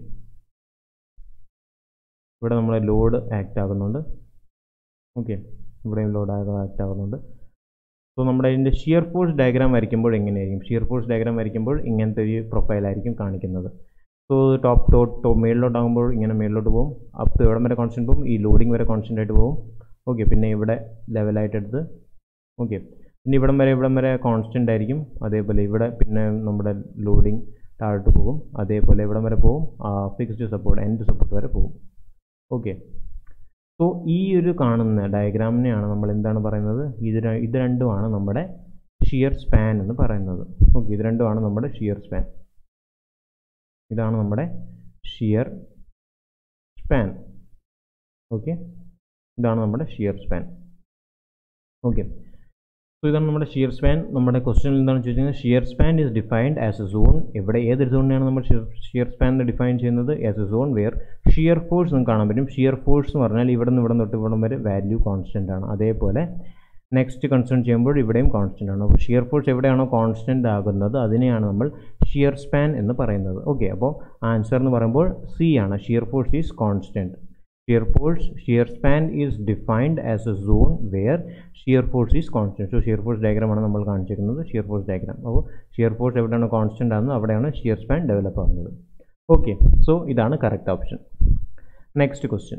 ഇവിടെ നമ്മളെ ലോഡ് ആക്ട് ആകുന്നുണ്ട് ഓക്കെ ഇവിടെയും ലോഡ് ആക്ട് ആകുന്നുണ്ട് സോ നമ്മുടെ ഇതിൻ്റെ ഷിയർ ഫോഴ്സ് ഡയഗ്രാം വരയ്ക്കുമ്പോൾ എങ്ങനെയായിരിക്കും ഷിയർ ഫോഴ്സ് ഡയഗ്രാം വരയ്ക്കുമ്പോൾ ഇങ്ങനത്തെ ഒരു പ്രൊഫൈലായിരിക്കും കാണിക്കുന്നത് സോ ടോപ്പ് ടോട്ട് ടോപ്പ് മേളിലോട്ടാകുമ്പോൾ ഇങ്ങനെ മേളിലോട്ട് പോകും അപ്പ് ഇവിടം വരെ കോൺസ്റ്റൻറ്റ് പോകും ഈ ലോഡിങ് വരെ കോൺസ്റ്റൻ്റ് ആയിട്ട് പോകും ഓക്കെ പിന്നെ ഇവിടെ ലെവലായിട്ട് എടുത്ത് ഓക്കെ പിന്നെ ഇവിടം വരെ ഇവിടം വരെ കോൺസ്റ്റൻ്റ് ആയിരിക്കും അതേപോലെ ഇവിടെ പിന്നെ നമ്മുടെ ലോഡിങ് താഴോട്ട് പോകും അതേപോലെ ഇവിടം വരെ പോകും ഫിക്സ്ഡ് സപ്പോർട്ട് എൻഡ് സപ്പോർട്ട് വരെ പോകും ഓക്കെ സോ ഈ ഒരു കാണുന്ന ഡയഗ്രാമിനെയാണ് നമ്മൾ എന്താണ് പറയുന്നത് ഇത് ഇത് രണ്ടുമാണ് നമ്മുടെ ഷിയർ സ്പാൻ എന്ന് പറയുന്നത് ഓക്കെ ഇത് രണ്ടുമാണ് നമ്മുടെ ഷിയർ സ്പാൻ ഇതാണ് നമ്മുടെ ഷിയർ സ്പാൻ ഓക്കെ ഇതാണ് നമ്മുടെ ഷിയർ സ്പാൻ ഓക്കെ സോ ഇതാണ് നമ്മുടെ ഷിയർ സ്പാൻ നമ്മുടെ ക്വസ്റ്റ്യനിൽ എന്താണ് ചോദിക്കുന്നത് shear span is defined as a zone എവിടെ ഏതൊരു സോണിനെയാണ് നമ്മൾ ഷിയർ സ്പാൻ ഡിഫൈൻ ചെയ്യുന്നത് as a zone where shear force നമുക്ക് കാണാൻ പറ്റും ഷിയർ ഫോഴ്സ് എന്ന് പറഞ്ഞാൽ ഇവിടെ നിന്ന് ഇവിടെ തൊട്ട് ഇവിടം വരെ വാല്യൂ കോൺസ്റ്റൻ്റ് ആണ് അതേപോലെ നെക്സ്റ്റ് കൺസേൺ ചെയ്യുമ്പോൾ ഇവിടെയും കോൺസ്റ്റൻ്റ് ആണ് അപ്പോൾ ഷിയർ ഫോഴ്സ് എവിടെയാണോ കോൺസ്റ്റൻ്റ് ആകുന്നത് അതിനെയാണ് നമ്മൾ ഷിയർ സ്പാൻ എന്ന് പറയുന്നത് ഓക്കെ അപ്പോൾ ആൻസർ എന്ന് പറയുമ്പോൾ സി ആണ് shear force is constant shear force shear span is defined as a zone where shear force is constant so shear force ഡയഗ്രാമാണ് നമ്മൾ കാണിച്ചിരിക്കുന്നത് ഷിയർ ഫോഴ്സ് ഡയഗ്രാം അപ്പോൾ ഷിയർ ഫോഴ്സ് എവിടെയാണ് കോൺസ്റ്റൻ്റ് ആകുന്നത് അവിടെയാണ് ഷിയർ സ്പാൻ ഡെവലപ്പ് ആകുന്നത് okay so ഇതാണ് correct option next question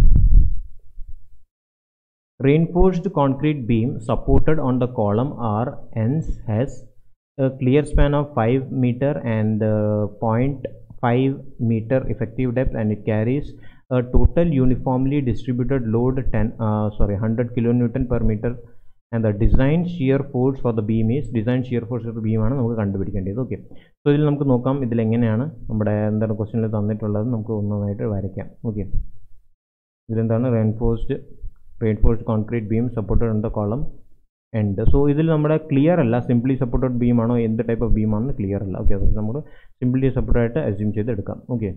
Reinforced concrete beam supported on the column R ends has a clear span of 5 meter and uh, 0.5 meter effective depth and it carries total uniformly distributed load ten sorry hundred kilo newton per metre and the design shear force for the beam is design shear force for ബീമാണ് നമുക്ക് കണ്ടുപിടിക്കേണ്ടത് okay so ഇതിൽ നമുക്ക് നോക്കാം ഇതിലെങ്ങനെയാണ് നമ്മുടെ എന്താണ് ക്വസ്റ്റ്യനിൽ തന്നിട്ടുള്ളത് നമുക്ക് ഒന്നൊന്നായിട്ട് വരയ്ക്കാം ഓക്കെ ഇതിലെന്താണ് reinforced reinforced concrete beam supported on the column end so ഇതിൽ നമ്മുടെ ക്ലിയർ അല്ല സിംപ്ലി സപ്പോർട്ടഡ് ബീം ആണോ എന്ത് ടൈപ്പ് ഓഫ് ബീം ആണെന്ന് ക്ലിയർ അല്ല ഓക്കെ അത് നമുക്ക് സിംപ്ലി സപ്പോർട്ട് ആയിട്ട് അസ്യൂം ചെയ്ത് എടുക്കാം ഓക്കെ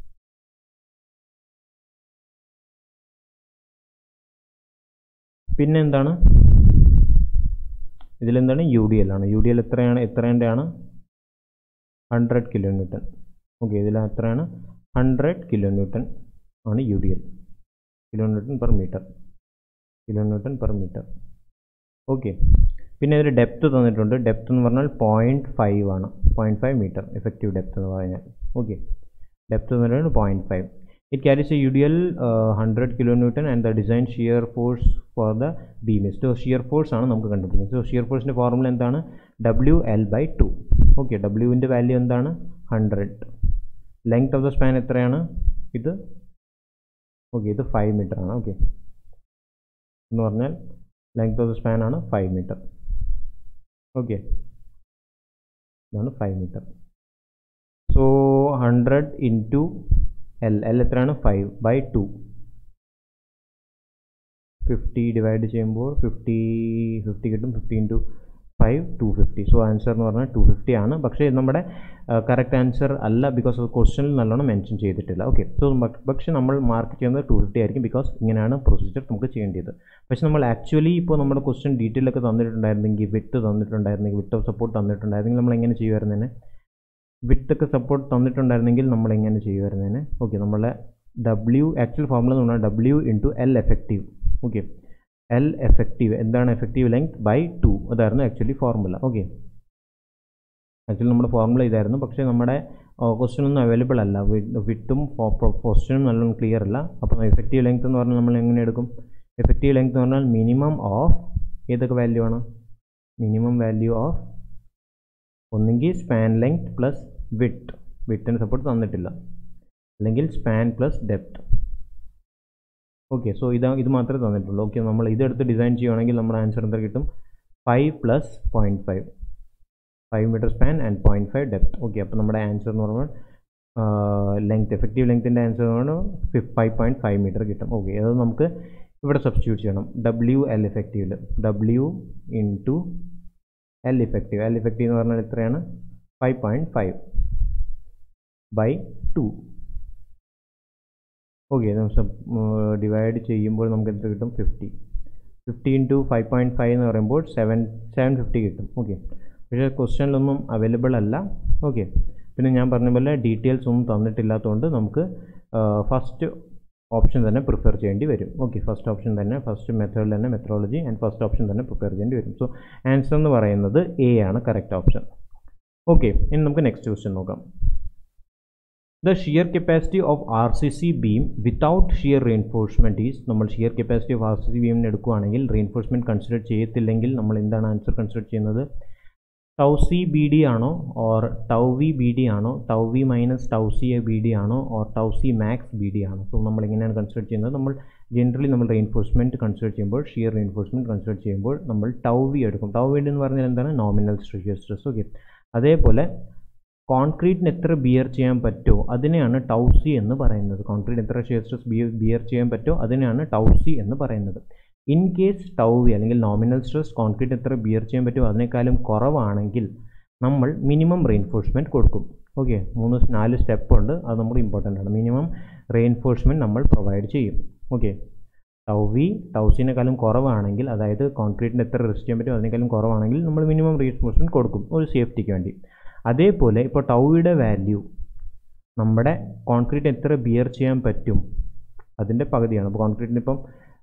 പിന്നെ എന്താണ് ഇതിലെന്താണ് യു ഡി എൽ ആണ് യു ഡി എൽ എത്രയാണ് എത്രേൻ്റെ ആണ് ഹൺഡ്രഡ് കിലോ ന്യൂട്ടൺ ഓക്കെ ഇതിൽ എത്രയാണ് ഹൺഡ്രഡ് കിലോ ന്യൂട്ടൺ ആണ് U D L kilo newton per metre kilo newton per metre okay പിന്നെ ഇതിൽ ഡെപ്ത് തന്നിട്ടുണ്ട് ഡെപ്ത് എന്ന് പറഞ്ഞാൽ പോയിൻറ്റ് ഫൈവ് ആണ് point five metre effective depth എന്ന് പറഞ്ഞാൽ ഓക്കെ ഡെപ്ത് എന്ന് പറയുന്നത് point five it carries a U D L hundred kilo newton and the design shear force for the beam is so shear force ആണ് നമുക്ക് കണ്ടുപിടിക്കുന്നത് സോ shear ഫോഴ്സിൻ്റെ ഫോർമുല എന്താണ് W L by two okay ഡബ്ല്യുവിൻ്റെ value എന്താണ് hundred length of the span എത്രയാണ് ഇത് ഓക്കെ ഇത് ഫൈവ് മീറ്റർ ആണ് ഓക്കെ എന്ന് പറഞ്ഞാൽ ലെങ്ത് ഓഫ് ദ സ്പാൻ ആണ് ഫൈവ് മീറ്റർ ഓക്കെ ഇതാണ് five metre so hundred into L L എത്രയാണ് five by two fifty divide ചെയ്യുമ്പോൾ ഫിഫ്റ്റി ഫിഫ്റ്റി കിട്ടും fifty into five two fifty so answer എന്ന് പറഞ്ഞാൽ ടു ഫിഫ്റ്റി ആണ് പക്ഷേ നമ്മുടെ കറക്റ്റ് ആൻസർ അല്ല ബിക്കോസ് അത് ക്വസ്റ്റനിൽ നല്ലോണം മെൻഷൻ ചെയ്തിട്ടില്ല ഓക്കെ സോ പക്ഷേ നമ്മൾ മാർക്ക് ചെയ്യുന്നത് ടു ഫിഫ്റ്റി ആയിരിക്കും ബിക്കോസ് ഇങ്ങനെയാണ് പ്രൊസീജിയർ നമുക്ക് ചെയ്യേണ്ടത് പക്ഷേ നമ്മൾ ആക്ച്വലി ഇപ്പോൾ നമ്മുടെ ക്വസ്റ്റൻ ഡീറ്റെയിൽ ഒക്കെ തന്നിട്ടുണ്ടായിരുന്നെങ്കിൽ വിട്ട് തന്നിട്ടുണ്ടായിരുന്നെങ്കിൽ വിട്ട് ഓഫ് സപ്പോർട്ട് തന്നിട്ടുണ്ടായിരുന്നെങ്കിൽ നമ്മൾ എങ്ങനെ ചെയ്യുമായിരുന്നേനെ വിട്ടൊക്കെ സപ്പോർട്ട് തന്നിട്ടുണ്ടായിരുന്നെങ്കിൽ നമ്മൾ എങ്ങനെ ചെയ്യുമായിരുന്നേനെ ഓക്കെ നമ്മളെ ഡബ്ല്യു ആക്ച്വൽ ഫോർമുല എന്ന് പറഞ്ഞാൽ W into L effective okay L effective എന്താണ് എഫക്റ്റീവ് ലെങ്ത് ബൈ ടു അതായിരുന്നു ആക്ച്വലി ഫോർമുല ഓക്കെ ആക്ച്വലി നമ്മുടെ ഫോർമുല ഇതായിരുന്നു പക്ഷേ നമ്മുടെ ക്വസ്റ്റ്യൻ ഒന്നും അവൈലബിൾ അല്ല വിട്ടും ക്വസ്റ്റ്യനും നല്ലോണം ക്ലിയർ അല്ല അപ്പോൾ എഫക്റ്റീവ് ലെങ്ത് എന്ന് പറഞ്ഞാൽ നമ്മൾ എങ്ങനെ എടുക്കും എഫക്റ്റീവ് ലെങ്ത് എന്ന് പറഞ്ഞാൽ മിനിമം ഓഫ് ഏതൊക്കെ വാല്യൂ ആണ് മിനിമം വാല്യൂ ഓഫ് ഒന്നെങ്കിൽ സ്പാൻ ലെങ്ത് പ്ലസ് വിട്ട് വിട്ടിന് സപ്പോർട്ട് തന്നിട്ടില്ല അല്ലെങ്കിൽ span plus depth okay so ഇതാ ഇത് മാത്രമേ തന്നിട്ടുള്ളൂ ഓക്കെ നമ്മൾ ഇതെടുത്ത് ഡിസൈൻ ചെയ്യുകയാണെങ്കിൽ നമ്മുടെ ആൻസർ എന്താ കിട്ടും five plus point five five metre span and point five depth okay അപ്പോൾ നമ്മുടെ ആൻസർ എന്ന് പറഞ്ഞാൽ ലെങ്ത് എഫക്റ്റീവ് ലെങ്ത്തിൻ്റെ ആൻസർ എന്ന് പറഞ്ഞാൽ ഫൈവ് പോയിൻറ്റ് ഫൈവ് മീറ്റർ കിട്ടും ഓക്കെ അത് നമുക്ക് ഇവിടെ സബ്സ്റ്റിറ്റ്യൂട്ട് ചെയ്യണം ഡബ്ല്യു എൽ എഫക്റ്റീവിൽ W into L effective L effective എന്ന് പറഞ്ഞാൽ എത്രയാണ് five point five by two okay divide ചെയ്യുമ്പോൾ നമുക്ക് എത്ര കിട്ടും fifty fifty into five point five എന്ന് പറയുമ്പോൾ സെവൻ സെവൻ ഫിഫ്റ്റി കിട്ടും ഓക്കെ പക്ഷേ ക്വസ്റ്റ്യനിലൊന്നും അവൈലബിൾ അല്ല ഓക്കെ പിന്നെ ഞാൻ പറഞ്ഞ പോലെ ഡീറ്റെയിൽസ് ഒന്നും തന്നിട്ടില്ലാത്തതുകൊണ്ട് നമുക്ക് ഫസ്റ്റ് ഓപ്ഷൻ തന്നെ പ്രിഫർ ചെയ്യേണ്ടി വരും ഓക്കെ ഫസ്റ്റ് ഓപ്ഷൻ തന്നെ ഫസ്റ്റ് മെത്തേഡിൽ തന്നെ മെത്തഡോളജി ആൻഡ് ഫസ്റ്റ് ഓപ്ഷൻ തന്നെ പ്രിപ്പയർ ചെയ്യേണ്ടി വരും സോ ആൻസർ എന്ന് പറയുന്നത് എ ആണ് കറക്റ്റ് ഓപ്ഷൻ ഓക്കെ ഇനി നമുക്ക് നെക്സ്റ്റ് ക്വസ്റ്റ്യൻ നോക്കാം the shear capacity of R C C beam without shear reinforcement is നമ്മൾ shear capacity of R C C ബീമിന് എടുക്കുകയാണെങ്കിൽ റീൻഫോഴ്സ്മെൻറ്റ് കൺസിഡർ ചെയ്യത്തില്ലെങ്കിൽ നമ്മൾ എന്താണ് ആൻസർ കൺസിഡർ ചെയ്യുന്നത് ടൗ സി ബി ഡി ആണോ or tau V B D ആണോ tau V minus tau C A B D ആണോ or tau C max B D ആണോ സോ നമ്മൾ എങ്ങനെയാണ് കൺസിഡർ ചെയ്യുന്നത് നമ്മൾ ജനറലി നമ്മൾ റീൻഫോഴ്സ്മെൻറ്റ് കൺസിഡർ ചെയ്യുമ്പോൾ ഷിയർ റീൻഫോഴ്സ്മെൻറ്റ് കൺസിഡർ ചെയ്യുമ്പോൾ നമ്മൾ ടൗ വി എടുക്കും ടൗ വി എന്ന് പറഞ്ഞാൽ എന്താണ് നോമിനൽ സ്ട്രെസ് സ്ട്രെസ് ഓക്കെ അതേപോലെ കോൺക്രീറ്റിന് എത്ര ബിയർ ചെയ്യാൻ പറ്റുമോ അതിനെയാണ് ടൗസി എന്ന് പറയുന്നത് കോൺക്രീറ്റ് എത്ര ഷിയർ സ്ട്രെസ് ബിയർ ബിയർ ചെയ്യാൻ പറ്റുമോ അതിനെയാണ് ടൗസി എന്ന് പറയുന്നത് ഇൻ കേസ് ടൗ വി അല്ലെങ്കിൽ നോമിനൽ സ്ട്രെസ് കോൺക്രീറ്റ് എത്ര ബിയർ ചെയ്യാൻ പറ്റുമോ അതിനേക്കാളും കുറവാണെങ്കിൽ നമ്മൾ മിനിമം റെയിൻഫോഴ്സ്മെൻറ്റ് കൊടുക്കും ഓക്കെ മൂന്ന് നാല് സ്റ്റെപ്പ് ഉണ്ട് അത് നമ്മൾ ഇമ്പോർട്ടൻ്റ് ആണ് മിനിമം റെയിൻഫോഴ്സ്മെൻറ്റ് നമ്മൾ പ്രൊവൈഡ് ചെയ്യും ഓക്കെ ടൗ വി ടൗസിനേക്കാളും കുറവാണെങ്കിൽ അതായത് കോൺക്രീറ്റിന് എത്ര റെസ്റ്റ് ചെയ്യാൻ പറ്റുമോ അതിനേക്കാളും കുറവാണെങ്കിൽ നമ്മൾ മിനിമം റെയിൻഫോഴ്സ്മെൻറ്റ് കൊടുക്കും ഒരു സേഫ്റ്റിക്ക് വേണ്ടി അതേപോലെ ഇപ്പോൾ ടൗയുടെ വാല്യൂ നമ്മുടെ കോൺക്രീറ്റ് എത്ര ബിയർ ചെയ്യാൻ പറ്റും അതിൻ്റെ പകുതിയാണ് അപ്പോൾ കോൺക്രീറ്റിന് ഇപ്പം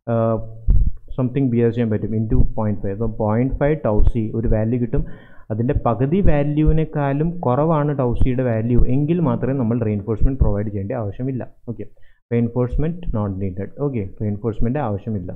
സംതിങ് ബിയർ ചെയ്യാൻ പറ്റും ഇൻറ്റു പോയിൻറ്റ് ഫൈവ് അപ്പോൾ പോയിൻറ്റ് ഫൈവ് ടൗസി ഒരു വാല്യൂ കിട്ടും അതിൻ്റെ പകുതി വാല്യൂവിനേക്കാളും കുറവാണ് ടൗസിയുടെ വാല്യൂ എങ്കിൽ മാത്രമേ നമ്മൾ റെയിൻഫോഴ്സ്മെൻറ്റ് പ്രൊവൈഡ് ചെയ്യേണ്ട ആവശ്യമില്ല okay reinforcement not needed okay reinforcement ആവശ്യമില്ല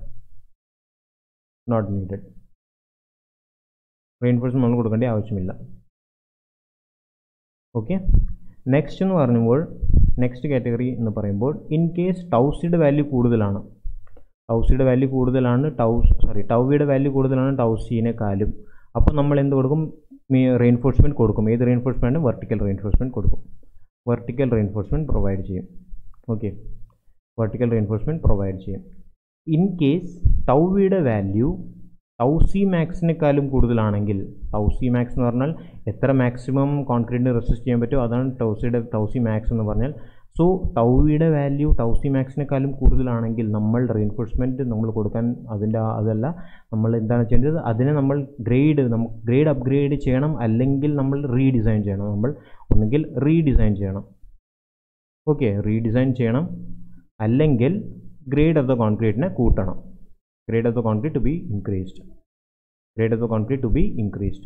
നോട്ട് നീഡഡ് റെയിൻഫോഴ്സ്മെൻറ്റ് നമ്മൾ കൊടുക്കേണ്ട ആവശ്യമില്ല ഓക്കെ നെക്സ്റ്റ് എന്ന് പറയുമ്പോൾ നെക്സ്റ്റ് കാറ്റഗറി എന്ന് പറയുമ്പോൾ ഇൻ കേസ് ടൗസിയുടെ വാല്യൂ കൂടുതലാണ് ടൗസിയുടെ വാല്യൂ കൂടുതലാണ് ടൗ സോറി ടൗവിയുടെ വാല്യൂ കൂടുതലാണ് ടൗസീനെക്കാളും അപ്പോൾ നമ്മൾ എന്ത് കൊടുക്കും റെയിൻഫോഴ്സ്മെൻറ്റ് കൊടുക്കും ഏത് റെയിൻഫോഴ്സ്മെൻറ്റ് വെർട്ടിക്കൽ റെയിൻഫോഴ്സ്മെൻറ്റ് കൊടുക്കും വെർട്ടിക്കൽ റെയിൻഫോഴ്സ്മെൻറ്റ് പ്രൊവൈഡ് ചെയ്യും ഓക്കെ വെർട്ടിക്കൽ റെയിൻഫോഴ്സ്മെൻറ്റ് പ്രൊവൈഡ് ചെയ്യും ഇൻ കേസ് ടൗവിയുടെ വാല്യൂ ടൗ സി മാക്സിനേക്കാളും കൂടുതലാണെങ്കിൽ ടൗ സി മാക്സ് എന്ന് പറഞ്ഞാൽ എത്ര മാക്സിമം കോൺക്രീറ്റിന് റെസിസ്റ്റ് ചെയ്യാൻ പറ്റുമോ അതാണ് ടൗസിയുടെ ടൗ സി മാക്സ് എന്ന് പറഞ്ഞാൽ സോ ടൗവിയുടെ വാല്യൂ ടൗ സി മാക്സിനേക്കാളും കൂടുതലാണെങ്കിൽ നമ്മൾ റെയിൻഫോഴ്സ്മെൻറ്റ് നമ്മൾ കൊടുക്കാൻ അതിൻ്റെ അതല്ല നമ്മൾ എന്താണ് ചെയ്യേണ്ടത് അതിനെ നമ്മൾ ഗ്രേഡ് നമുക്ക് ഗ്രേഡ് അപ്ഗ്രേഡ് ചെയ്യണം അല്ലെങ്കിൽ നമ്മൾ റീഡിസൈൻ ചെയ്യണം നമ്മൾ ഒന്നുകിൽ റീഡിസൈൻ ചെയ്യണം ഓക്കെ റീഡിസൈൻ ചെയ്യണം അല്ലെങ്കിൽ ഗ്രേഡ് ഓഫ് ദ കോൺക്രീറ്റിനെ കൂട്ടണം grade of the concrete to be increased grade of the concrete to be increased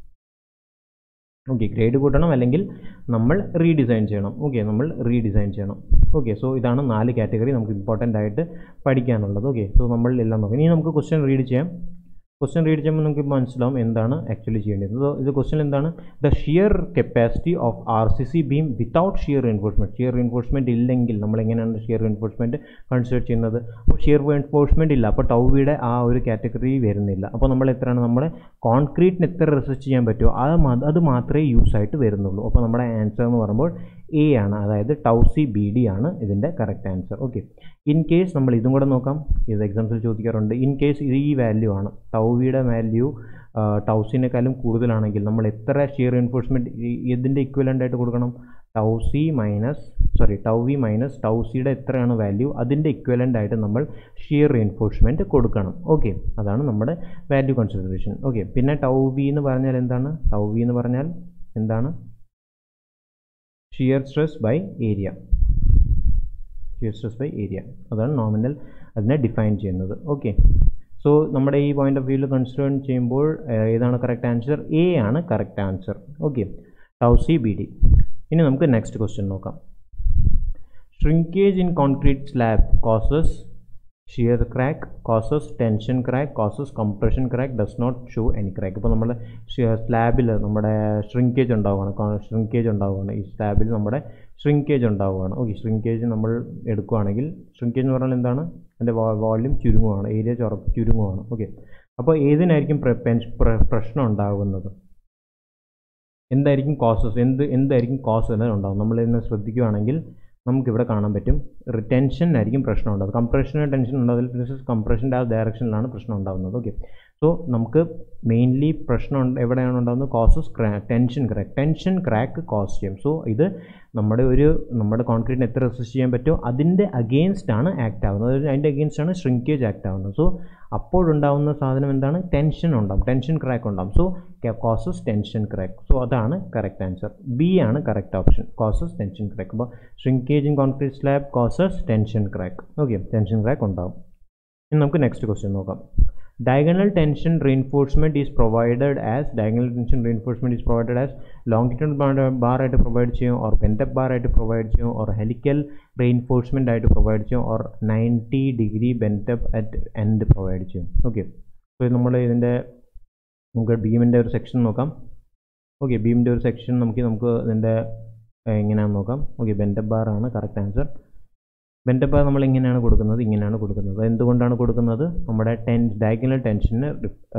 okay grade കൂട്ടണം അല്ലെങ്കിൽ നമ്മൾ റീഡിസൈൻ ചെയ്യണം ഓക്കെ നമ്മൾ റീഡിസൈൻ ചെയ്യണം ഓക്കെ സോ ഇതാണ് നാല് കാറ്റഗറി നമുക്ക് ഇമ്പോർട്ടൻ്റ് ആയിട്ട് പഠിക്കാനുള്ളത് ഓക്കെ സോ നമ്മൾ എല്ലാം നോക്കാം ഇനി നമുക്ക് ക്വസ്റ്റ്യൻ റീഡ് ചെയ്യാം ക്വസ്റ്റ്യൻ റീഡ് ചെയ്യുമ്പോൾ നമുക്ക് മനസ്സിലാവും എന്താണ് ആക്ച്വലി ചെയ്യേണ്ടത് So, ഇത് ക്വസ്റ്റ്യൻ എന്താണ് the shear capacity of R C C beam without shear reinforcement shear reinforcement ഇല്ലെങ്കിൽ നമ്മൾ എങ്ങനെയാണ് ഷിയർ റെയിൻഫോഴ്സ്മെൻറ്റ് കൺസിഡർ ചെയ്യുന്നത് അപ്പോൾ ഷിയർ റെയിൻഫോഴ്സ്മെൻറ്റ് ഇല്ല അപ്പോൾ ടൗവിയുടെ ആ ഒരു കാറ്റഗറി വരുന്നില്ല അപ്പോൾ നമ്മൾ എത്രയാണ് നമ്മുടെ കോൺക്രീറ്റിന് എത്ര റെസിസ്റ്റ് ചെയ്യാൻ പറ്റുമോ അത് മാ- അത് മാത്രമേ യൂസ് ആയിട്ട് വരുന്നുള്ളൂ അപ്പോൾ നമ്മുടെ ആൻസർ എന്ന് പറയുമ്പോൾ എ ആണ് അതായത് ടൗസി ബി ഡി ആണ് ഇതിൻ്റെ correct answer okay in case നമ്മൾ ഇതും കൂടെ നോക്കാം ഇത് എക്സാംസിൽ ചോദിക്കാറുണ്ട് ഇൻ കേസ് ഇത് ഈ വാല്യൂ ആണ് ടൗവിയുടെ വാല്യൂ ടൗസിനേക്കാളും കൂടുതലാണെങ്കിൽ നമ്മൾ എത്ര ഷിയർ എൻഫോഴ്സ്മെൻറ്റ് ഇതിൻ്റെ ഇക്വലൻ്റ് ആയിട്ട് കൊടുക്കണം tau C minus sorry tau V minus ടൗസിയുടെ എത്രയാണ് വാല്യൂ അതിൻ്റെ ഇക്വലൻ്റ് ആയിട്ട് നമ്മൾ ഷിയർ റെയിൻഫോഴ്സ്മെൻറ്റ് കൊടുക്കണം ഓക്കെ അതാണ് നമ്മുടെ വാല്യൂ കൺസിഡറേഷൻ ഓക്കെ പിന്നെ ടൗവി എന്ന് പറഞ്ഞാൽ എന്താണ് ടൗവി എന്ന് പറഞ്ഞാൽ എന്താണ് shear stress by area shear stress by area അതാണ് നോമിനൽ അതിനെ ഡിഫൈൻ ചെയ്യുന്നത് ഓക്കെ സോ നമ്മുടെ ഈ പോയിന്റ് ഓഫ് വ്യൂവിൽ കൺസിഡർ ചെയ്യുമ്പോൾ ഏഹ്, ഏതാണ് കറക്റ്റ് ആൻസർ എ ആണ് correct answer okay tau C B D ഇനി നമുക്ക് നെക്സ്റ്റ് ക്വസ്റ്റ്യൻ നോക്കാം shrinkage in concrete slab causes shear crack causes tension crack causes compression crack does not show any crack ഇപ്പോൾ നമ്മുടെ സ്ലാബിൽ നമ്മുടെ ഷ്രിങ്കേജ് ഉണ്ടാവുകയാണ് ഷ്രിങ്കേജ് ഉണ്ടാവുകയാണ് ഈ സ്ലാബിൽ നമ്മുടെ ഷ്രിങ്കേജ് ഉണ്ടാവുകയാണ് ഓക്കെ ഷ്രിങ്കേജ് നമ്മൾ എടുക്കുകയാണെങ്കിൽ ഷ്രിങ്കേജ് എന്ന് പറഞ്ഞാൽ എന്താണ് അതിൻ്റെ വോള്യൂം ചുരുങ്ങുകയാണ് ഏരിയ ചുറ ചുരുങ്ങുകയാണ് ഓക്കെ അപ്പോൾ ഏതിനായിരിക്കും പ്ര- പെൻ- പ്ര- പ്രശ്നം ഉണ്ടാകുന്നത് എന്തായിരിക്കും കോസസ് എന്ത് എന്തായിരിക്കും കോസ് എന്ന് ഉണ്ടാകും നമ്മൾ ഇതിനെ ശ്രദ്ധിക്കുകയാണെങ്കിൽ നമുക്കിവിടെ കാണാൻ പറ്റും റിറ്റൻഷനായിരിക്കും പ്രശ്നം ഉണ്ടാകും കംപ്രഷന് ടെൻഷൻ ഉണ്ടാകും കംപ്രഷൻ്റെ ആ ഡയറക്ഷനിലാണ് പ്രശ്നം ഉണ്ടാകുന്നത് ഓക്കെ സോ നമുക്ക് മെയിൻലി പ്രശ്നം ഉണ്ട്- എവിടെയാണ് ഉണ്ടാകുന്നത് കോസസ് ക്രാ tension crack tension crack cause ചെയ്യും സോ ഇത് നമ്മുടെ ഒരു നമ്മുടെ കോൺക്രീറ്റിന് എത്ര റെസിസ്റ്റ് ചെയ്യാൻ പറ്റുമോ അതിൻ്റെ അഗെയിൻസ്റ്റ് ആണ് ആക്ട് ആവുന്നത് അതായത് അതിൻ്റെ അഗെയിൻസ്റ്റ് ആണ് ഷ്രിങ്കേജ് ആക്ട് ആവുന്നത് സോ അപ്പോഴുണ്ടാവുന്ന സാധനം എന്താണ് ടെൻഷൻ ഉണ്ടാവും ടെൻഷൻ ക്രാക്ക് ഉണ്ടാവും so causes tension crack so അതാണ് കറക്റ്റ് ആൻസർ ബി ആണ് correct option causes tension crack അപ്പോൾ shrinkage in concrete slab causes tension crack okay tension crack ഉണ്ടാവും ഇനി നമുക്ക് നെക്സ്റ്റ് ക്വസ്റ്റ്യൻ നോക്കാം diagonal tension reinforcement is provided as diagonal tension reinforcement is provided as longitudinal bar bar ആയിട്ട് provide ചെയ്യും or bent up bar ആയിട്ട് provide ചെയ്യും or helical reinforcement ആയിട്ട് provide ചെയ്യും or ninety degree bent up at end provide ചെയ്യും okay so നമ്മൾ ഇതിൻ്റെ നമുക്ക് ബീമിൻ്റെ ഒരു സെക്ഷൻ നോക്കാം ഓക്കെ ബീമിൻ്റെ ഒരു സെക്ഷൻ നമുക്ക് നമുക്ക് ഇതിൻ്റെ എങ്ങനെയാണെന്ന് നോക്കാം ഓക്കെ ബെൻറ്റപ്പ് ബാർ ആണ് കറക്റ്റ് ആൻസർ ബെൻറ്റപ്പ് നമ്മൾ ഇങ്ങനെയാണ് കൊടുക്കുന്നത് ഇങ്ങനെയാണ് കൊടുക്കുന്നത് എന്തുകൊണ്ടാണ് കൊടുക്കുന്നത് നമ്മുടെ ടെൻ ഡയഗണൽ ടെൻഷന്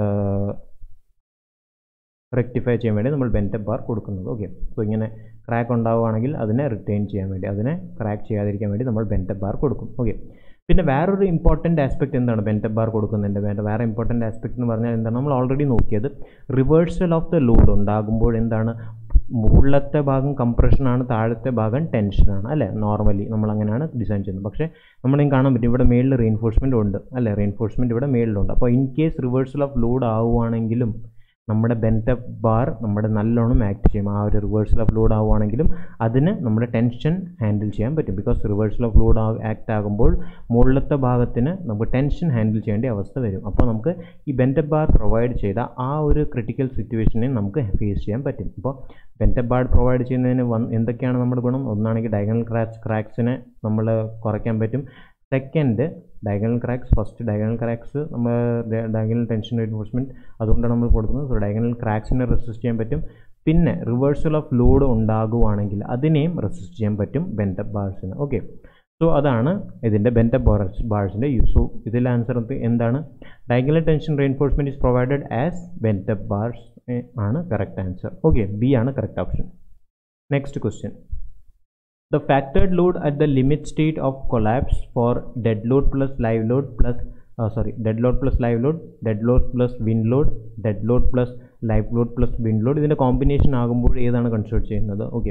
റെക്ടിഫൈ ചെയ്യാൻ വേണ്ടി നമ്മൾ ബെൻറ്റപ്പ് ബാർ കൊടുക്കുന്നത് ഓക്കെ സോ ഇങ്ങനെ ക്രാക്ക് ഉണ്ടാവുകയാണെങ്കിൽ അതിനെ റിട്ടേൺ ചെയ്യാൻ വേണ്ടി അതിനെ ക്രാക്ക് ചെയ്യാതിരിക്കാൻ വേണ്ടി നമ്മൾ ബെൻറ്റപ്പ് ബാർ കൊടുക്കും ഓക്കെ പിന്നെ വേറൊരു ഇമ്പോർട്ടൻ്റ് ആസ്പെക്ട് എന്താണ് ബെൻറ്റപ്പ് ബാർ കൊടുക്കുന്നതിൻ്റെ വേറെ വേറെ ഇമ്പോർട്ടൻ്റ് ആസ്പെക്ട് എന്ന് പറഞ്ഞാൽ എന്താണ് നമ്മൾ ഓൾറെഡി നോക്കിയത് റിവേഴ്സൽ ഓഫ് ദ ലോഡ് ഉണ്ടാകുമ്പോൾ എന്താണ് മുകളിലത്തെ ഭാഗം കംപ്രഷനാണ് താഴത്തെ ഭാഗം ടെൻഷനാണ് അല്ലേ നോർമലി നമ്മൾ അങ്ങനെയാണ് ഡിസൈൻ ചെയ്യുന്നത് പക്ഷേ നമ്മളിങ്ങനെ കാണാൻ പറ്റും ഇവിടെ മേളിൽ റെയിൻഫോഴ്സ്മെൻ്റ് ഉണ്ട് അല്ലേ റെയിൻഫോഴ്സ്മെൻറ്റ് ഇവിടെ മേളിലുണ്ട് അപ്പോൾ in case reversal of load ആവുകയാണെങ്കിലും നമ്മുടെ ബെൻറ്റപ്പ് ബാർ നമ്മുടെ നല്ലോണം ആക്ട് ചെയ്യും ആ ഒരു റിവേഴ്സൽ ഓഫ് ലോഡ് ആവുകയാണെങ്കിലും അതിന് നമ്മുടെ ടെൻഷൻ ഹാൻഡിൽ ചെയ്യാൻ പറ്റും because reversal of load act ആകുമ്പോൾ മുകളിലത്തെ ഭാഗത്തിന് നമുക്ക് ടെൻഷൻ ഹാൻഡിൽ ചെയ്യേണ്ട അവസ്ഥ വരും അപ്പോൾ നമുക്ക് ഈ ബെൻറ്റപ്പ് ബാർ പ്രൊവൈഡ് ചെയ്ത ആ ഒരു ക്രിട്ടിക്കൽ സിറ്റുവേഷനെ നമുക്ക് ഫേസ് ചെയ്യാൻ പറ്റും അപ്പോൾ ബെൻറ്റപ്പ് ബാർ പ്രൊവൈഡ് ചെയ്യുന്നതിന് വന്ന് എന്തൊക്കെയാണ് നമ്മുടെ ഗുണം ഒന്നാണെങ്കിൽ ഡയഗണൽ ക്രാക്സ് ക്രാക്സിനെ നമ്മൾ കുറയ്ക്കാൻ പറ്റും second diagonal cracks first diagonal cracks നമ്മൾ ഡയഗണൽ ടെൻഷൻ റീൻഫോഴ്സ്മെൻറ്റ് അതുകൊണ്ടാണ് നമ്മൾ കൊടുക്കുന്നത് സോ ഡയഗണൽ ക്രാക്സിനെ റെസിസ്റ്റ് ചെയ്യാൻ പറ്റും പിന്നെ റിവേഴ്സൽ ഓഫ് ലോഡ് ഉണ്ടാകുവാണെങ്കിൽ അതിനെയും റെസിസ്റ്റ് ചെയ്യാൻ പറ്റും ബെൻറ്റപ്പ് ബാർസിന് ഓക്കെ സോ അതാണ് ഇതിൻ്റെ ബെൻറ്റപ്പ് ബാർസ് ബാർസിൻ്റെ യൂസ് സോ ഇതിൽ ആൻസർ എന്താണ് diagonal tension reinforcement is provided as bent up bars ആണ് കറക്റ്റ് ആൻസർ ഓക്കെ ബി ആണ് correct option next question The factored load at the limit state of collapse for dead load plus live load plus uh, sorry dead load plus live load dead load plus wind load dead load plus live load plus wind load ഇതിൻ്റെ combination ആകുമ്പോൾ ഏതാണ് consider ചെയ്യുന്നത് okay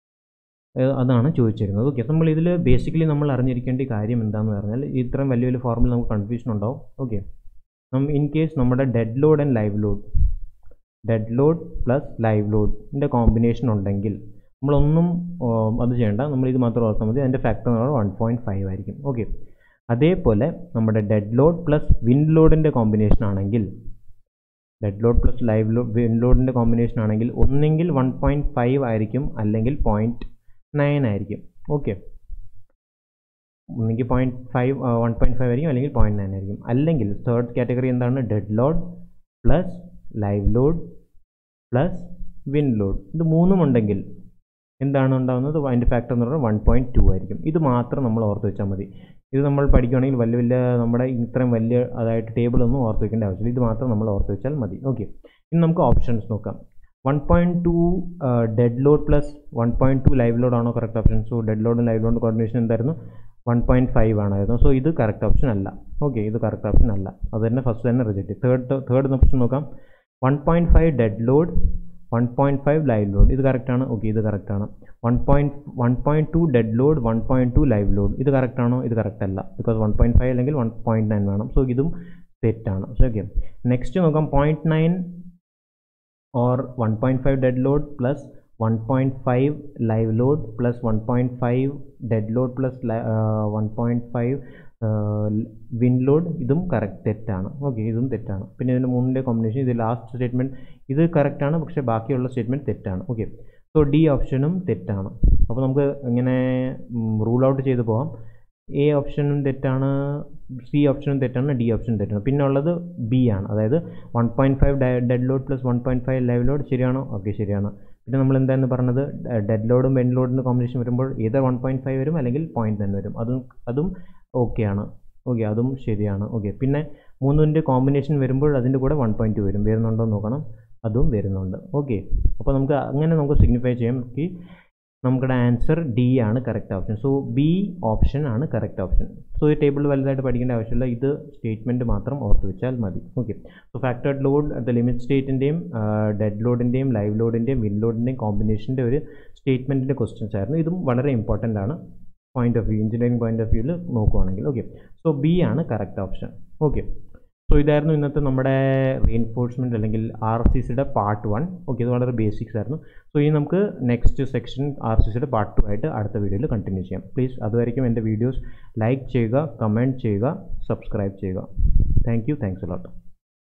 അതാണ് ചോദിച്ചിരുന്നത് okay നമ്മൾ ഇതിൽ basically നമ്മൾ അറിഞ്ഞിരിക്കേണ്ട കാര്യം എന്താണെന്ന് പറഞ്ഞാൽ ഇത്രയും വലിയ വലിയ ഫോർമുല നമുക്ക് കൺഫ്യൂഷൻ ഉണ്ടാവും ഓക്കെ നം ഇൻ കേസ് നമ്മുടെ dead load and live load dead load plus live ലോഡിൻ്റെ കോമ്പിനേഷൻ ഉണ്ടെങ്കിൽ നമ്മളൊന്നും അത് ചെയ്യേണ്ട നമ്മൾ ഇത് മാത്രം ഓർത്താൽ മതി അതിൻ്റെ ഫാക്ടർ എന്ന് പറയുന്നത് വൺ പോയിൻറ്റ് ഫൈവ് ആയിരിക്കും ഓക്കെ അതേപോലെ നമ്മുടെ ഡെഡ് ലോഡ് പ്ലസ് വിൻഡ് ലോഡിൻ്റെ കോമ്പിനേഷൻ ആണെങ്കിൽ dead load plus live load wind ലോഡിൻ്റെ കോമ്പിനേഷൻ ആണെങ്കിൽ ഒന്നെങ്കിൽ വൺ പോയിൻറ്റ് ഫൈവ് ആയിരിക്കും അല്ലെങ്കിൽ പോയിൻറ്റ് നയൻ ആയിരിക്കും ഓക്കെ ഒന്നെങ്കിൽ point five one point five ആയിരിക്കും അല്ലെങ്കിൽ പോയിൻറ്റ് നയൻ ആയിരിക്കും അല്ലെങ്കിൽ തേർഡ് കാറ്റഗറി എന്താണ് dead load plus live load plus wind load ഇത് മൂന്നും ഉണ്ടെങ്കിൽ എന്താണ് ഉണ്ടാകുന്നത് അതിൻ്റെ ഫാക്ടർ എന്ന് പറയുന്നത് വൺ പോയിൻറ്റ് ടു ആയിരിക്കും ഇത് മാത്രം നമ്മൾ ഓർത്ത് വെച്ചാൽ മതി ഇത് നമ്മൾ പഠിക്കുകയാണെങ്കിൽ വലിയ വലിയ നമ്മുടെ ഇത്രയും വലിയ അതായത് ടേബിളൊന്നും ഓർത്ത് വെക്കേണ്ട ആവശ്യമില്ല ഇത് മാത്രം നമ്മൾ ഓർത്ത് വെച്ചാൽ മതി ഓക്കെ ഇനി നമുക്ക് ഓപ്ഷൻസ് നോക്കാം one point two dead load plus one point two live load ആണോ കറക്റ്റ് ഓപ്ഷൻ സോ ഡെഡ് ലോഡും ലൈവ് ലോഡും കോമ്പിനേഷൻ എന്തായിരുന്നു വൺ പോയിൻറ്റ് ഫൈവ് ആണായിരുന്നു സോ ഇത് കറക്റ്റ് ഓപ്ഷൻ അല്ല ഓക്കെ ഇത് കറക്റ്റ് ഓപ്ഷൻ അല്ല അത് തന്നെ ഫസ്റ്റ് തന്നെ റിജക്റ്റ് തേർഡ് തേർഡ് ഓപ്ഷൻ നോക്കാം one point five dead load one point five live load ഇത് കറക്റ്റാണ് ഓക്കെ ഇത് കറക്റ്റാണ് one point one point two dead load one point two live load ഇത് കറക്റ്റാണോ ഇത് കറക്റ്റ് അല്ല ബിക്കോസ് വൺ പോയിൻറ്റ് ഫൈവ് അല്ലെങ്കിൽ വൺ പോയിൻറ്റ് നയൻ വേണം സോ ഇതും തെറ്റാണ് സോ ഓക്കെ നെക്സ്റ്റ് നോക്കാം point nine or one point five dead load plus one point five live load plus one point five dead load plus one point five wind load ഇതും correct തെറ്റാണ് okay ഇതും തെറ്റാണ് പിന്നെ ഇതിൻ്റെ മൂന്നിൻ്റെ combination ഇത് last statement ഇത് കറക്റ്റാണ് പക്ഷേ ബാക്കിയുള്ള സ്റ്റേറ്റ്മെൻറ്റ് തെറ്റാണ് ഓക്കെ സോ ഡി ഓപ്ഷനും തെറ്റാണ് അപ്പോൾ നമുക്ക് ഇങ്ങനെ റൂൾ ഔട്ട് ചെയ്ത് പോകാം എ ഓപ്ഷനും തെറ്റാണ് സി ഓപ്ഷനും തെറ്റാണ് ഡി ഓപ്ഷനും തെറ്റാണ് പിന്നെ ഉള്ളത് ബി ആണ് അതായത് one point five dead load plus one point five live load ശരിയാണോ ഓക്കെ ശരിയാണ് പിന്നെ നമ്മൾ എന്തായിരുന്നു പറഞ്ഞത് ഡെഡ് ലോഡും വെൻ ലോഡിൻ്റെ കോമ്പിനേഷൻ വരുമ്പോൾ ഏത് വൺ പോയിൻറ്റ് ഫൈവ് വരും അല്ലെങ്കിൽ പോയിൻറ്റ് തന്നെ വരും അതും അതും ഓക്കെയാണ് ഓക്കെ അതും ശരിയാണ് ഓക്കെ പിന്നെ മൂന്നിൻ്റെ കോമ്പിനേഷൻ വരുമ്പോൾ അതിൻ്റെ കൂടെ വൺ പോയിൻറ്റ് ടു വരും വരുന്നുണ്ടോ എന്ന് നോക്കണം അതും വരുന്നുണ്ട് ഓക്കെ അപ്പോൾ നമുക്ക് അങ്ങനെ നമുക്ക് സിഗ്നിഫൈ ചെയ്യാം ഈ നമ്മുടെ ആൻസർ ഡി ആണ് correct option so B option ആണ് കറക്റ്റ് ഓപ്ഷൻ സോ ഈ ടേബിൾ വലുതായിട്ട് പഠിക്കേണ്ട ആവശ്യമില്ല ഇത് സ്റ്റേറ്റ്മെൻറ്റ് മാത്രം ഓർത്ത് വെച്ചാൽ മതി okay so factored load the limit സ്റ്റേറ്റിൻ്റെയും ഡെഡ് ലോഡിൻ്റെയും ലൈവ് ലോഡിൻ്റെയും വിൻ ലോഡിൻ്റെയും കോമ്പിനേഷൻ്റെ ഒരു സ്റ്റേറ്റ്മെൻറ്റിൻ്റെ ക്വസ്റ്റ്യൻസ് ആയിരുന്നു ഇതും വളരെ ഇമ്പോർട്ടൻ്റ് ആണ് point of view engineering point of വ്യൂവിൽ നോക്കുവാണെങ്കിൽ ഓക്കെ സോ ബി ആണ് കറക്റ്റ് ഓപ്ഷൻ ഓക്കെ സോ ഇതായിരുന്നു ഇന്നത്തെ നമ്മുടെ റീഎൻഫോഴ്സ്മെൻറ്റ് അല്ലെങ്കിൽ ആർ സി സിയുടെ പാർട്ട് വൺ ഓക്കെ ഇത് വളരെ ബേസിക്സ് ആയിരുന്നു സോ ഇനി നമുക്ക് നെക്സ്റ്റ് സെക്ഷൻ ആർ സി സിയുടെ പാർട്ട് ടു ആയിട്ട് അടുത്ത വീഡിയോയിൽ കണ്ടിന്യൂ ചെയ്യാം പ്ലീസ് അതുവരെയും എൻ്റെ വീഡിയോസ് ലൈക്ക് ചെയ്യുക കമൻറ്റ് ചെയ്യുക സബ്സ്ക്രൈബ് ചെയ്യുക thank you thanks a lot